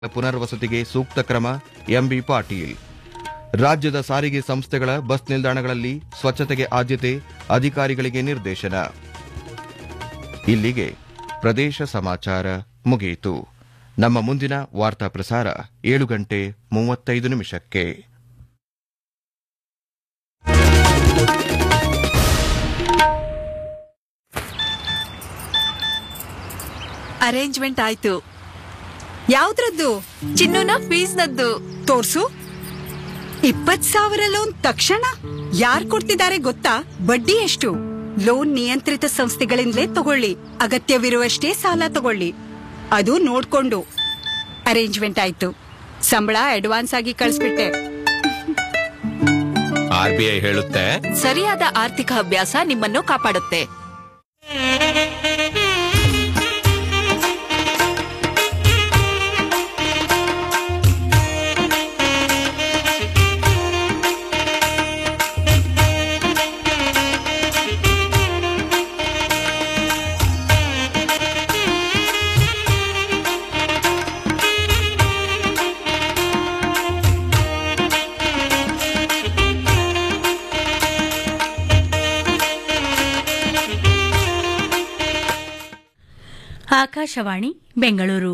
ಪುನರ್ವಸತಿಗೆ ಸೂಕ್ತ ಕ್ರಮ ಎಂಬಿ ಪಾಟೀಲ್ ರಾಜ್ಯದ ಸಾರಿಗೆ ಸಂಸ್ಥೆಗಳ ಬಸ್ ನಿಲ್ದಾಣಗಳಲ್ಲಿ ಸ್ವಚ್ಛತೆಗೆ ಆದ್ಯತೆ ಅಧಿಕಾರಿಗಳಿಗೆ ನಿರ್ದೇಶನ ಇಲ್ಲಿಗೆ ಪ್ರದೇಶ ಸಮಾಚಾರ ಮುಗಿಯಿತು ನಮ್ಮ ಮುಂದಿನ ವಾರ್ತಾ ಪ್ರಸಾರ ಏಳು ಗಂಟೆ ಮೂವತ್ತೈದು ನಿಮಿಷಕ್ಕೆ ಅರೇಂಜ್ಮೆಂಟ್ ಆಯ್ತು ಯಾವ್ದ್ರದ್ದು ಚಿನ್ನುನ ಫೀಸ್ನದ್ದು ತೋರ್ಸು ಇಪ್ಪತ್ ಸಾವಿರ ಲೋನ್ ತಕ್ಷಣ ಯಾರ್ ಕೊಡ್ತಿದ್ದಾರೆ ಗೊತ್ತಾ ಬಡ್ಡಿ ಎಷ್ಟು ಲೋನ್ ನಿಯಂತ್ರಿತ ಸಂಸ್ಥೆಗಳಿಂದಲೇ ತಗೊಳ್ಳಿ ಅಗತ್ಯವಿರುವಷ್ಟೇ ಸಾಲ ತಗೊಳ್ಳಿ ಅದು ನೋಡ್ಕೊಂಡು ಅರೇಂಜ್ಮೆಂಟ್ ಆಯ್ತು ಸಂಬಳ ಅಡ್ವಾನ್ಸ್ ಆಗಿ ಕಳಿಸ್ಬಿಟ್ಟೆ ಆರ್ಬಿಐ ಹೇಳುತ್ತೆ ಸರಿಯಾದ ಆರ್ಥಿಕ ಅಭ್ಯಾಸ ನಿಮ್ಮನ್ನು ಕಾಪಾಡುತ್ತೆ ಆಕಾಶವಾಣಿ ಬೆಂಗಳೂರು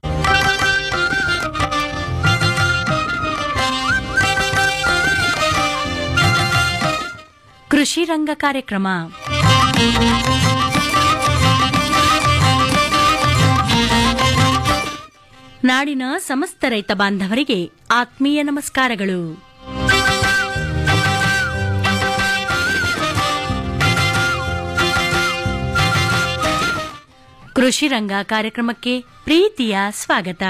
ಕೃಷಿ ರಂಗ ಕಾರ್ಯಕ್ರಮ ನಾಡಿನ ಸಮಸ್ತ ರೈತ ಬಾಂಧವರಿಗೆ ಆತ್ಮೀಯ ನಮಸ್ಕಾರಗಳು ಕೃಷಿ ರಂಗ ಕಾರ್ಯಕ್ರಮಕ್ಕೆ ಪ್ರೀತಿಯ ಸ್ವಾಗತ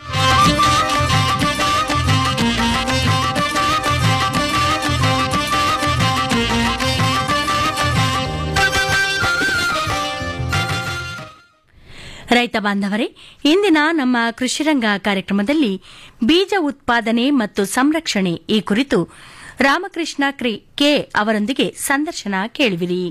ರೈತ ಬಾಂಧವರೇ ಇಂದಿನ ನಮ್ಮ ಕೃಷಿರಂಗ ಕಾರ್ಯಕ್ರಮದಲ್ಲಿ ಬೀಜ ಉತ್ಪಾದನೆ ಮತ್ತು ಸಂರಕ್ಷಣೆ ಈ ಕುರಿತು ರಾಮಕೃಷ್ಣ ಕ್ರಿ- ಕೆ ಅವರೊಂದಿಗೆ ಸಂದರ್ಶನ ಕೇಳುವಿರಿ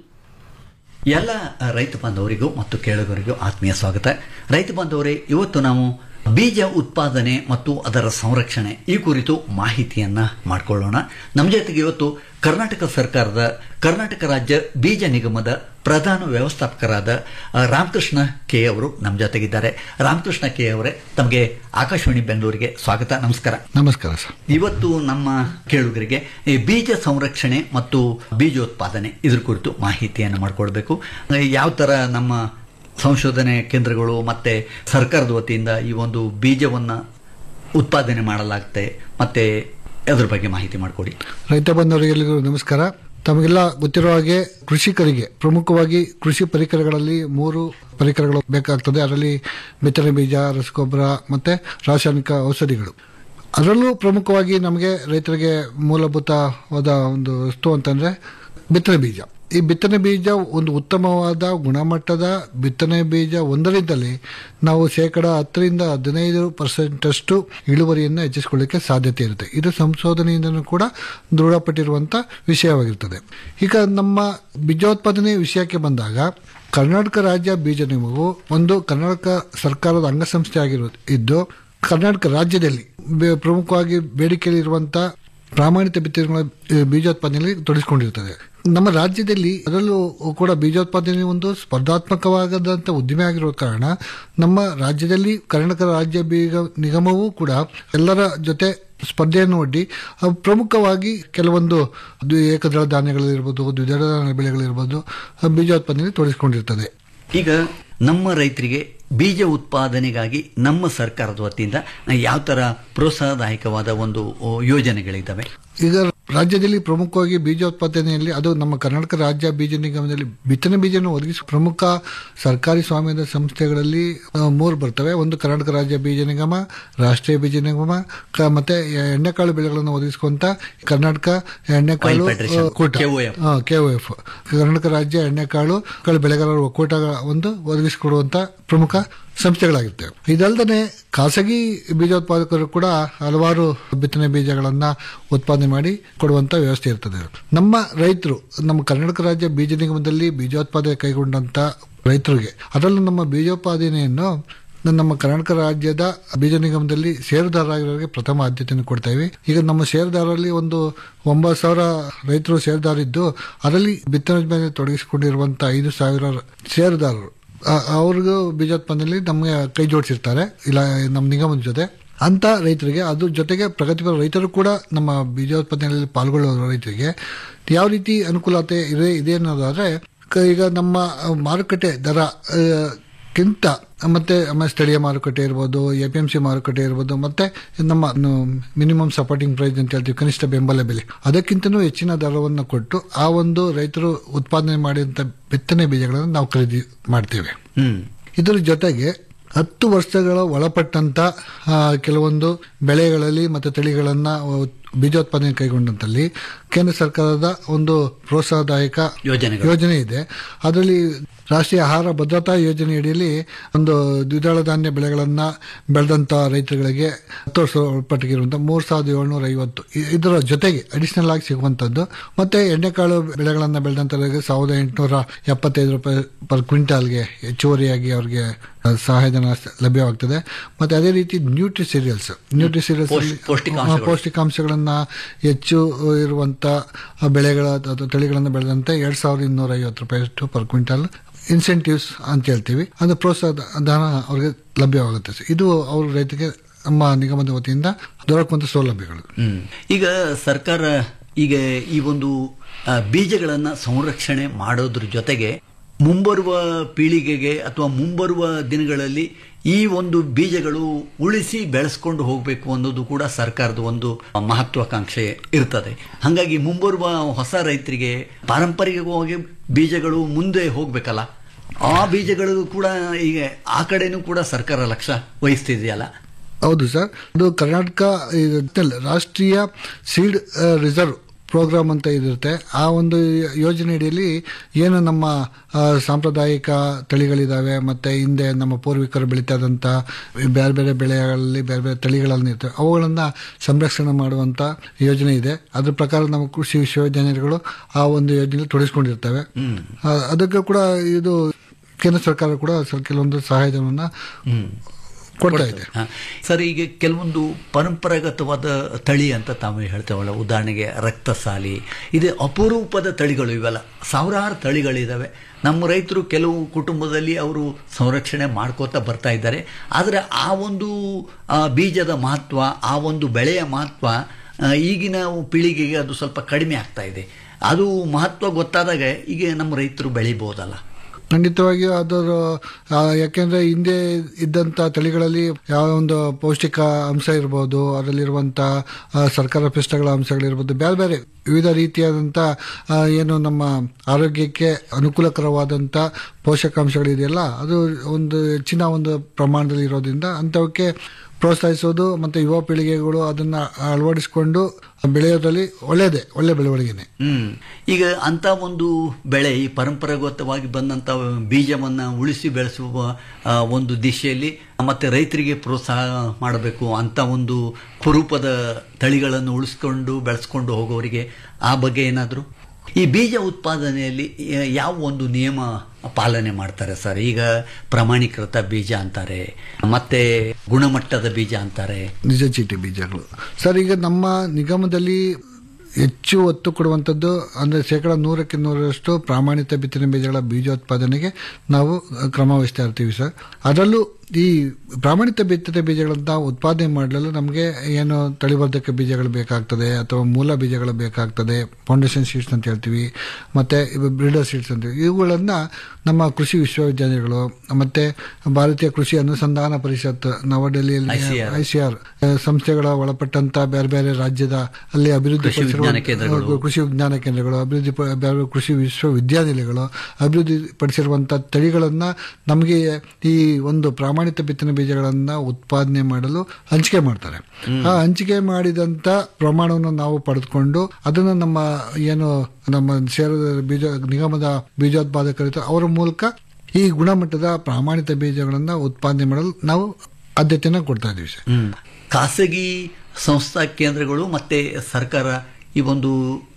ಎಲ್ಲ ರೈತ ಬಾಂಧವರಿಗೂ ಮತ್ತು ಕೇಳುಗರಿಗೂ ಆತ್ಮೀಯ ಸ್ವಾಗತ ರೈತ ಬಾಂಧವರೇ ಇವತ್ತು ನಾವು ಬೀಜ ಉತ್ಪಾದನೆ ಮತ್ತು ಅದರ ಸಂರಕ್ಷಣೆ ಈ ಕುರಿತು ಮಾಹಿತಿಯನ್ನ ಮಾಡಿಕೊಳ್ಳೋಣ ನಮ್ಮ ಜೊತೆಗೆ ಇವತ್ತು ಕರ್ನಾಟಕ ಸರ್ಕಾರದ ಕರ್ನಾಟಕ ರಾಜ್ಯ ಬೀಜ ನಿಗಮದ ಪ್ರಧಾನ ವ್ಯವಸ್ಥಾಪಕರಾದ ಆ, ರಾಮಕೃಷ್ಣ ಕೆ ಅವರು ನಮ್ಮ ಜೊತೆಗಿದ್ದಾರೆ ರಾಮಕೃಷ್ಣ ಕೆ ಅವರೇ ತಮಗೆ ಆಕಾಶವಾಣಿ ಬೆಂಗಳೂರಿಗೆ ಸ್ವಾಗತ ನಮಸ್ಕಾರ ನಮಸ್ಕಾರ ಸರ್ ಇವತ್ತು ನಮ್ಮ ಕೇಳುಗರಿಗೆ ಈ ಬೀಜ ಸಂರಕ್ಷಣೆ ಮತ್ತು ಬೀಜೋತ್ಪಾದನೆ ಇದ್ರ ಕುರಿತು ಮಾಹಿತಿಯನ್ನು ಮಾಡಿಕೊಡ್ಬೇಕು ಯಾವ ಥರ ನಮ್ಮ ಸಂಶೋಧನೆ ಕೇಂದ್ರಗಳು ಮತ್ತೆ ಸರ್ಕಾರದ ವತಿಯಿಂದ ಈ ಒಂದು ಬೀಜವನ್ನು ಉತ್ಪಾದನೆ ಮಾಡಲಾಗುತ್ತೆ ಮತ್ತೆ ಅದ್ರ ಬಗ್ಗೆ ಮಾಹಿತಿ ಮಾಡಿಕೊಡಿ ರೈತ ಬಂಧುವರಿಗೆಲ್ಲರಿಗೂ ನಮಸ್ಕಾರ ತಮಗೆಲ್ಲ ಗೊತ್ತಿರೋ ಹಾಗೆ ಕೃಷಿಕರಿಗೆ ಪ್ರಮುಖವಾಗಿ ಕೃಷಿ ಪರಿಕರಗಳಲ್ಲಿ ಮೂರು ಪರಿಕರಗಳು ಬೇಕಾಗ್ತದೆ ಅದರಲ್ಲಿ ಬಿತ್ತನೆ ಬೀಜ ರಸಗೊಬ್ಬರ ಮತ್ತೆ ರಾಸಾಯನಿಕ ಔಷಧಿಗಳು ಅದರಲ್ಲೂ ಪ್ರಮುಖವಾಗಿ ನಮಗೆ ರೈತರಿಗೆ ಮೂಲಭೂತವಾದ ಒಂದು ವಸ್ತು ಅಂತಂದ್ರೆ ಬಿತ್ತನೆ ಬೀಜ ಈ ಬಿತ್ತನೆ ಬೀಜ ಒಂದು ಉತ್ತಮವಾದ ಗುಣಮಟ್ಟದ ಬಿತ್ತನೆ ಬೀಜ ಒಂದರಿಂದಲೇ ನಾವು ಶೇಕಡ ಹತ್ತರಿಂದ ಹದಿನೈದು ಪರ್ಸೆಂಟ್ ಅಷ್ಟು ಇಳುವರಿಯನ್ನು ಹೆಚ್ಚಿಸಿಕೊಳ್ಳಿಕ್ಕೆ ಸಾಧ್ಯತೆ ಇರುತ್ತೆ ಇದು ಸಂಶೋಧನೆಯಿಂದನೂ ಕೂಡ ದೃಢಪಟ್ಟಿರುವಂತ ವಿಷಯವಾಗಿರ್ತದೆ ಈಗ ನಮ್ಮ ಬೀಜೋತ್ಪಾದನೆ ವಿಷಯಕ್ಕೆ ಬಂದಾಗ ಕರ್ನಾಟಕ ರಾಜ್ಯ ಬೀಜ ನಿಗಮವು ಒಂದು ಕರ್ನಾಟಕ ಸರ್ಕಾರದ ಅಂಗಸಂಸ್ಥೆ ಆಗಿರೋ ಇದ್ದು ಕರ್ನಾಟಕ ರಾಜ್ಯದಲ್ಲಿ ಬೆ- ಪ್ರಮುಖವಾಗಿ ಬೇಡಿಕೆಯಲ್ಲಿರುವಂತ ಪ್ರಾಮಾಣಿತ ಬಿತ್ತನೆಗಳ ಆ, ಬೀಜೋತ್ಪಾದನೆಯಲ್ಲಿ ತೊಡಗಿಸಿಕೊಂಡಿರ್ತದೆ ನಮ್ಮ ರಾಜ್ಯದಲ್ಲಿ ಅದರಲ್ಲೂ ಕೂಡ ಬೀಜೋತ್ಪಾದನೆ ಒಂದು ಸ್ಪರ್ಧಾತ್ಮಕವಾಗದಂತ ಉದ್ದಿಮೆ ಆಗಿರೋ ಕಾರಣ ನಮ್ಮ ರಾಜ್ಯದಲ್ಲಿ ಕರ್ನಾಟಕ ರಾಜ್ಯ ಬೀಜ ನಿಗಮವೂ ಕೂಡ ಎಲ್ಲರ ಜೊತೆ ಸ್ಪರ್ಧೆಯನ್ನು ಒಡ್ಡಿ ಅವು ಪ್ರಮುಖವಾಗಿ ಕೆಲವೊಂದು ದ್ವಿ- ಏಕದಳ ಧಾನ್ಯಗಳಿರ್ಬೋದು ದ್ವಿದಳ ಧಾನ್ಯ ಬೆಳೆಗಳಿರ್ಬೋದು ಆ, ಬೀಜೋತ್ಪಾದನೆಯಲ್ಲಿ ತೊಡಗಿಸಿಕೊಂಡಿರ್ತದೆ ಈಗ ನಮ್ಮ ರೈತರಿಗೆ ಬೀಜ ಉತ್ಪಾದನೆಗಾಗಿ ನಮ್ಮ ಸರ್ಕಾರದ ವತಿಯಿಂದ ಯಾವ ಥರ ಪ್ರೋತ್ಸಾಹದಾಯಕವಾದ ಒಂದು ಓ, ಯೋಜನೆಗಳಿದ್ದಾವೆ ಈಗ ರಾಜ್ಯದಲ್ಲಿ ಪ್ರಮುಖವಾಗಿ ಬೀಜೋತ್ಪಾದನೆಯಲ್ಲಿ ಅದು ನಮ್ಮ ಕರ್ನಾಟಕ ರಾಜ್ಯ ಬೀಜ ನಿಗಮದಲ್ಲಿ ಬಿತ್ತನೆ ಬೀಜವನ್ನು ಒದಗಿಸುವ ಪ್ರಮುಖ ಸರ್ಕಾರಿ ಸ್ವಾಮ್ಯದ ಸಂಸ್ಥೆಗಳಲ್ಲಿ ಆ, ಮೂರು ಬರ್ತವೆ ಒಂದು ಕರ್ನಾಟಕ ರಾಜ್ಯ ಬೀಜ ನಿಗಮ ರಾಷ್ಟ್ರೀಯ ಬೀಜ ನಿಗಮ ಕ- ಮತ್ತೆ ಎಣ್ಣೆಕಾಳು ಬೆಳೆಗಳನ್ನು ಒದಗಿಸುವಂತ ಕರ್ನಾಟಕ ಎಣ್ಣೆಕಾಳು Oil Federation, ಆ, ಒಕ್ಕೂಟ KOF. ಕೆಒಎಫ್ ಕರ್ನಾಟಕ ರಾಜ್ಯ ಎಣ್ಣೆಕಾಳು ಕಾಳು ಬೆಳೆಗಾರರ ಒಕ್ಕೂಟ ಒಂದು ಒದಗಿಸಿಕೊಡುವಂತ ಪ್ರಮುಖ ಸಂಸ್ಥೆಗಳಾಗಿರ್ತವೆ ಇದಲ್ಲದೆ ಖಾಸಗಿ ಬೀಜೋತ್ಪಾದಕರು ಕೂಡ ಹಲವಾರು ಬಿತ್ತನೆ ಬೀಜಗಳನ್ನ ಉತ್ಪಾದನೆ ಮಾಡಿ ಕೊಡುವಂತ ವ್ಯವಸ್ಥೆ ಇರ್ತದೆ ನಮ್ಮ ರೈತರು ನಮ್ಮ ಕರ್ನಾಟಕ ರಾಜ್ಯ ಬೀಜ ನಿಗಮದಲ್ಲಿ ಬೀಜೋತ್ಪಾದನೆ ಕೈಗೊಂಡಂತ ರೈತರಿಗೆ ಅದರಲ್ಲೂ ನಮ್ಮ ಬೀಜೋತ್ಪಾದನೆಯನ್ನು ನಮ್ಮ ಕರ್ನಾಟಕ ರಾಜ್ಯದ ಬೀಜ ನಿಗಮದಲ್ಲಿ ಷೇರುದಾರರಾಗಿರೋರಿಗೆ ಪ್ರಥಮ ಆದ್ಯತೆಯನ್ನು ಕೊಡ್ತಾ ಇವಿ ಈಗ ನಮ್ಮ ಷೇರುದಾರರಲ್ಲಿ ಒಂದು ಒಂಬತ್ತು ಸಾವಿರ ರೈತರು ಷೇರುದಾರಿದ್ದು ಅದರಲ್ಲಿ ಬಿತ್ತನೆ ಮೇಲೆ ತೊಡಗಿಸಿಕೊಂಡಿರುವಂತಹ ಐದು ಸಾವಿರ ಷೇರುದಾರರು ಆ- ಅವ್ರಿಗೂ ಬೀಜೋತ್ಪನ್ನದಲ್ಲಿ ನಮಗೆ ಕೈ ಜೋಡಿಸಿರ್ತಾರೆ ಇಲ್ಲ ನಮ್ಮ ನಿಗಮದ ಜೊತೆ ಅಂತ ರೈತರಿಗೆ ಅದ್ರ ಜೊತೆಗೆ ಪ್ರಗತಿಪರ ರೈತರು ಕೂಡ ನಮ್ಮ ಬೀಜೋತ್ಪಾದನೆಯಲ್ಲಿ ಪಾಲ್ಗೊಳ್ಳುವ ರೈತರಿಗೆ ಯಾವ ರೀತಿ ಅನುಕೂಲತೆ ಇದೆ ಇದೆ ಅನ್ನೋದಾದ್ರೆ ಕ- ಈಗ ನಮ್ಮ ಮಾರುಕಟ್ಟೆ ದರ ಆ, ಕ್ಕಿಂತ ಮತ್ತೆ ಆಮೇಲೆ ಸ್ಥಳೀಯ ಮಾರುಕಟ್ಟೆ ಇರ್ಬೋದು ಎ ಪಿ ಎಂ ಸಿ ಮಾರುಕಟ್ಟೆ ಇರ್ಬೋದು ಮತ್ತೆ ನಮ್ಮ ಮಿನಿಮಮ್ ಸಪೋರ್ಟಿಂಗ್ ಪ್ರೈಸ್ ಅಂತ ಹೇಳ್ತೀವಿ ಕನಿಷ್ಠ ಬೆಂಬಲ ಬೆಲೆ ಅದಕ್ಕಿಂತನೂ ಹೆಚ್ಚಿನ ದರವನ್ನು ಕೊಟ್ಟು ಆ ಒಂದು ರೈತರು ಉತ್ಪಾದನೆ ಮಾಡಿದಂತ ಬಿತ್ತನೆ ಬೀಜಗಳನ್ನು ನಾವು ಖರೀದಿ ಮಾಡ್ತೇವೆ ಹ್ಮ್ ಇದರ ಜೊತೆಗೆ ಹತ್ತು ವರ್ಷಗಳ ಒಳಪಟ್ಟಂತ ಆ, ಕೆಲವೊಂದು ಬೆಳೆಗಳಲ್ಲಿ ಮತ್ತು ತಳಿಗಳನ್ನ ಉತ್- ಬೀಜೋತ್ಪಾದನೆ ಕೈಗೊಂಡಂತಲ್ಲಿ ಕೇಂದ್ರ ಸರ್ಕಾರದ ಒಂದು ಪ್ರೋತ್ಸಾಹದಾಯಕ ಯೋಜನೆಗಳು. ಯೋಜನೆ ಇದೆ ಅದರಲ್ಲಿ ರಾಷ್ಟ್ರೀಯ ಆಹಾರ ಭದ್ರತಾ ಯೋಜನೆ ಅಡಿಯಲ್ಲಿ ಒಂದು ದ್ವಿದಳ ಧಾನ್ಯ ಬೆಳೆಗಳನ್ನ ಬೆಳೆದಂತ ರೈತರುಗಳಿಗೆ ಹತ್ತು ವರ್ಷ ಒಳಪಟ್ಟಿರುವಂತಹ ಮೂರ್ ಸಾವಿರದ ಏಳ್ನೂರ ಐವತ್ತು ಇ- ಇದರ ಜೊತೆಗೆ ಅಡಿಷನಲ್ ಆಗಿ ಸಿಗುವಂತದ್ದು ಮತ್ತೆ ಎಣ್ಣೆಕಾಳು ಬೆಳೆಗಳನ್ನ ಬೆಳೆದಂತವರಿಗೆ ಸಾವಿರದ ಎಂಟುನೂರ ಎಪ್ಪತ್ತೈದು ರೂಪಾಯಿ ಪರ್ ಕ್ವಿಂಟಾಲ್ಗೆ ಹೆಚ್ಚುವರಿಯಾಗಿ ಅವರಿಗೆ ಸಹಾಯಧನ ಸ- ಲಭ್ಯವಾಗ್ತದೆ ಮತ್ತೆ ಅದೇ ರೀತಿ ನ್ಯೂಟ್ರಿ ಸೀರಿಯಲ್ಸ್ ನ್ಯೂಟ್ರಿ ಸೀರಿಯಲ್ಸ್ ಪೌಷ್ಟಿ- ಪೌಷ್ಟಿಕಾಂಶಗಳು. ಪೌಷ್ಟಿಕಾಂಶಗಳನ್ನ ಹೆಚ್ಚು ಇರುವಂತ ಬೆಳೆಗಳ ಅಥವಾ ತಳಿಗಳನ್ನು ಬೆಳೆದಂತೆ ಎರಡ್ ಸಾವಿರದ ಇನ್ನೂರ ಐವತ್ತು ರೂಪಾಯಿ ಅಷ್ಟು ಪರ್ ಕ್ವಿಂಟಲ್ ಇನ್ಸೆಂಟಿವ್ಸ್ ಅಂತ ಹೇಳ್ತೀವಿ ಅದು ಪ್ರೋತ್ಸಾಹ ಧನ ಅವ್ರಿಗೆ ಲಭ್ಯವಾಗುತ್ತೆ ಸರ್. ಇದು ಅವ್ರ ರೈತರಿಗೆ ನಮ್ಮ ನಿಗಮದ ವತಿಯಿಂದ ದೊರಕುವಂತ ಸೌಲಭ್ಯಗಳು ಹ್ಮ್. ಈಗ ಸರ್ಕಾರ ಈಗ ಈ ಒಂದು ಆ, ಬೀಜಗಳನ್ನ ಸಂರಕ್ಷಣೆ ಮಾಡೋದ್ರ ಜೊತೆಗೆ ಮುಂಬರುವ ಪೀಳಿಗೆಗೆ ಅಥವಾ ಮುಂಬರುವ ದಿನಗಳಲ್ಲಿ ಈ ಒಂದು ಬೀಜಗಳು ಉಳಿಸಿ ಬೆಳೆಸ್ಕೊಂಡು ಹೋಗಬೇಕು ಅನ್ನೋದು ಕೂಡ ಸರ್ಕಾರದ ಒಂದು ಮಹತ್ವಾಕಾಂಕ್ಷೆ ಇರ್ತದೆ ಹಾಗಾಗಿ ಮುಂಬರುವ ಹೊಸ ರೈತರಿಗೆ ಪಾರಂಪರಿಕವಾಗಿ ಬೀಜಗಳು ಮುಂದೆ ಹೋಗ್ಬೇಕಲ್ಲ ಆ ಬೀಜಗಳು ಕೂಡ ಈಗ ಆ ಕಡೆನೂ ಕೂಡ ಸರ್ಕಾರ ಲಕ್ಷ್ಯ ವಹಿಸ್ತಿದೆಯಲ್ಲ ಹೌದು ಸರ್ ಅದು ಕರ್ನಾಟಕ ಇದು ರಾಷ್ಟ್ರೀಯ ಸೀಡ್ ರಿಸರ್ವ್ ಪ್ರೋಗ್ರಾಮ್ ಅಂತ ಇದಿರುತ್ತೆ ಆ ಒಂದು ಯೋಜನೆ ಅಡಿಯಲ್ಲಿ ಏನು ನಮ್ಮ ಆ, ಸಾಂಪ್ರದಾಯಿಕ ತಳಿಗಳಿದಾವೆ ಮತ್ತೆ ಹಿಂದೆ ನಮ್ಮ ಪೂರ್ವಿಕರು ಬೆಳೀತಾ ಇದ್ದಂಥ ಬೇರೆ ಬೇರೆ ಬೆಳೆಗಳಲ್ಲಿ ಬೇರೆ ಬೇರೆ ತಳಿಗಳನ್ನು ಇರ್ತವೆ ಅವುಗಳನ್ನ ಸಂರಕ್ಷಣೆ ಮಾಡುವಂತ ಯೋಜನೆ ಇದೆ ಅದ್ರ ಪ್ರಕಾರ ನಮ್ಮ ಕೃಷಿ ವಿಶ್ವವಿದ್ಯಾನಿಲಯಗಳು ಆ ಒಂದು ಯೋಜನೆಯಲ್ಲಿ ತೊಡಗಿಸ್ಕೊಂಡಿರ್ತವೆ ಆ, ಅದಕ್ಕೆ ಕೂಡ ಇದು ಕೇಂದ್ರ ಸರ್ಕಾರ ಕೂಡ ಸ್ವಲ್ಪ ಕೆಲವೊಂದು ಸಹಾಯಧನವನ್ನ ಕೊಡ್ತಾ ಇದೆ ಹ. ಸರ್ ಈಗ ಕೆಲವೊಂದು ಪರಂಪರಾಗತವಾದ ತಳಿ ಅಂತ ತಾವು ಹೇಳ್ತೇವಲ್ಲ ಉದಾಹರಣೆಗೆ ರಕ್ತಸಾಲಿ ಇದು ಅಪರೂಪದ ತಳಿಗಳು ಇವೆಲ್ಲ ಸಾವಿರಾರು ತಳಿಗಳಿದಾವೆ ನಮ್ಮ ರೈತರು ಕೆಲವು ಕುಟುಂಬದಲ್ಲಿ ಅವರು ಸಂರಕ್ಷಣೆ ಮಾಡ್ಕೋತಾ ಬರ್ತಾ ಇದ್ದಾರೆ ಆದರೆ ಆ ಒಂದು ಆ, ಬೀಜದ ಮಹತ್ವ ಆ ಒಂದು ಬೆಳೆಯ ಮಹತ್ವ ಆ, ಈಗಿನ ಪೀಳಿಗೆಗೆ ಅದು ಸ್ವಲ್ಪ ಕಡಿಮೆ ಆಗ್ತಾ ಇದೆ ಅದು ಮಹತ್ವ ಗೊತ್ತಾದಾಗ ಈಗ ನಮ್ಮ ರೈತರು ಬೆಳಿಬೋದಲ್ಲ ಖಂಡಿತವಾಗಿಯೂ ಅದರ ಆ, ಯಾಕೆಂದ್ರೆ ಹಿಂದೆ ಇದ್ದಂತ ತಳಿಗಳಲ್ಲಿ ಯಾವ ಒಂದು ಪೌಷ್ಟಿಕ ಅಂಶ ಇರ್ಬೋದು ಅದರಲ್ಲಿರುವಂತ ಆ, ಸರ್ಕಾರ ಪಿಷ್ಟಗಳ ಅಂಶಗಳಿರ್ಬೋದು ಬೇರೆ ಬೇರೆ ವಿವಿಧ ರೀತಿಯಾದಂತ ಆ, ಏನು ನಮ್ಮ ಆರೋಗ್ಯಕ್ಕೆ ಅನುಕೂಲಕರವಾದಂತ ಪೋಷಕಾಂಶಗಳಿದೆಯಲ್ಲ ಅದು ಒಂದು ಹೆಚ್ಚಿನ ಒಂದು ಪ್ರಮಾಣದಲ್ಲಿ ಇರೋದ್ರಿಂದ ಅಂಥವಕ್ಕೆ ಪ್ರೋತ್ಸಾಹಿಸೋದು ಮತ್ತೆ ಯುವ ಪೀಳಿಗೆಗಳು ಅದನ್ನ ಅಳವಡಿಸಿಕೊಂಡು ಬೆಳೆಯೋದ್ರಲ್ಲಿ ಒಳ್ಳೆಯದೇ ಒಳ್ಳೆ ಬೆಳವಣಿಗೆನೆ ಹ್ಮ್ ಈಗ ಅಂತ ಒಂದು ಬೆಳೆ ಈ ಪರಂಪರಾಗತವಾಗಿ ಬಂದಂತ ಬೀಜವನ್ನ ಉಳಿಸಿ ಬೆಳೆಸುವ ಆ, ಒಂದು ದಿಶೆಯಲ್ಲಿ ಮತ್ತೆ ರೈತರಿಗೆ ಪ್ರೋತ್ಸಾಹ ಮಾಡಬೇಕು ಅಂತ ಒಂದು ಕುರೂಪದ ತಳಿಗಳನ್ನು ಉಳಿಸ್ಕೊಂಡು ಬೆಳೆಸ್ಕೊಂಡು ಹೋಗೋರಿಗೆ ಆ ಬಗ್ಗೆ ಏನಾದ್ರು ಈ ಬೀಜ ಉತ್ಪಾದನೆಯಲ್ಲಿ ಯ- ಯಾವ ಒಂದು ನಿಯಮ ಪಾಲನೆ ಮಾಡ್ತಾರೆ ಸರ್ ಈಗ ಪ್ರಮಾಣೀಕೃತ ಬೀಜ ಅಂತಾರೆ ಮತ್ತೆ ಗುಣಮಟ್ಟದ ಬೀಜ ಅಂತಾರೆ ನಿಜ ಚೀಟಿ ಬೀಜಗಳು ಸರ್ ಈಗ ನಮ್ಮ ನಿಗಮದಲ್ಲಿ ಹೆಚ್ಚು ಒತ್ತು ಕೊಡುವಂಥದ್ದು ಅಂದರೆ ಶೇಕಡ ನೂರಕ್ಕೆ ನೂರರಷ್ಟು ಪ್ರಾಮಾಣಿತ ಬಿತ್ತನೆ ಬೀಜಗಳ ಬೀಜೋತ್ಪಾದನೆಗೆ ನಾವು ಕ್ರಮ ವಹಿಸ್ತಾ ಇರ್ತೀವಿ ಸರ್ ಅದರಲ್ಲೂ ಈ ಪ್ರಾಮಾಣಿತ ಬಿತ್ತನೆ ಬೀಜಗಳನ್ನ ಉತ್ಪಾದನೆ ಮಾಡಲು ನಮಗೆ ಏನು ತಳಿವರ್ಧಕ ಬೀಜಗಳು ಬೇಕಾಗ್ತದೆ ಅಥವಾ ಮೂಲ ಬೀಜಗಳು ಬೇಕಾಗ್ತದೆ ಫೌಂಡೇಶನ್ ಸೀಡ್ಸ್ ಅಂತ ಹೇಳ್ತೀವಿ ಮತ್ತೆ ಬ್ರೀಡರ್ ಸೀಡ್ಸ್ ಅಂತ ಇವುಗಳನ್ನ ನಮ್ಮ ಕೃಷಿ ವಿಶ್ವವಿದ್ಯಾಲಯಗಳು ಮತ್ತೆ ಭಾರತೀಯ ಕೃಷಿ ಅನುಸಂಧಾನ ಪರಿಷತ್ ನವದೆಹಲಿಯಲ್ಲಿ ICR. ಐಸಿಆರ್ ಸಂಸ್ಥೆಗಳ ಒಳಪಟ್ಟಂತ ಬೇರೆ ಬೇರೆ ರಾಜ್ಯದ ಅಲ್ಲಿ ಅಭಿವೃದ್ಧಿ ಕೃಷಿ ವಿಜ್ಞಾನ ಕೇಂದ್ರಗಳು. ಕೃಷಿ ವಿಜ್ಞಾನ ಕೇಂದ್ರಗಳು ಅಭಿವೃದ್ಧಿ ಪ- ಬೇರೆ ಬೇರೆ ಕೃಷಿ ವಿಶ್ವವಿದ್ಯಾನಿಲಯಗಳು ಅಭಿವೃದ್ಧಿ ಪಡಿಸಿರುವಂತಹ ತಳಿಗಳನ್ನ ನಮಗೆ ಈ ಒಂದು ಪ್ರಾಮಾಣಿತ ಬಿತ್ತನೆ ಬೀಜಗಳನ್ನ ಉತ್ಪಾದನೆ ಮಾಡಲು ಹಂಚಿಕೆ ಮಾಡ್ತಾರೆ ಆ ಹಂಚಿಕೆ ಮಾಡಿದಂತ ಪ್ರಮಾಣವನ್ನು ನಾವು ಪಡೆದುಕೊಂಡು ಅದನ್ನು ನಮ್ಮ ಏನು ನಮ್ಮ ಸೇರ ಬೀಜ ನಿಗಮದ ಬೀಜೋತ್ಪಾದಕರಿದ್ದಾರೆ ಅವರ ಮೂಲಕ ಈ ಗುಣಮಟ್ಟದ ಪ್ರಾಮಾಣಿತ ಬೀಜಗಳನ್ನ ಉತ್ಪಾದನೆ ಮಾಡಲು ನಾವು ಆದ್ಯತೆಯನ್ನು ಕೊಡ್ತಾ ಇದ್ದೀವಿ ಸರ್ ಖಾಸಗಿ ಸಂಸ್ಥಾ ಕೇಂದ್ರಗಳು ಮತ್ತೆ ಸರ್ಕಾರ ಈ ಒಂದು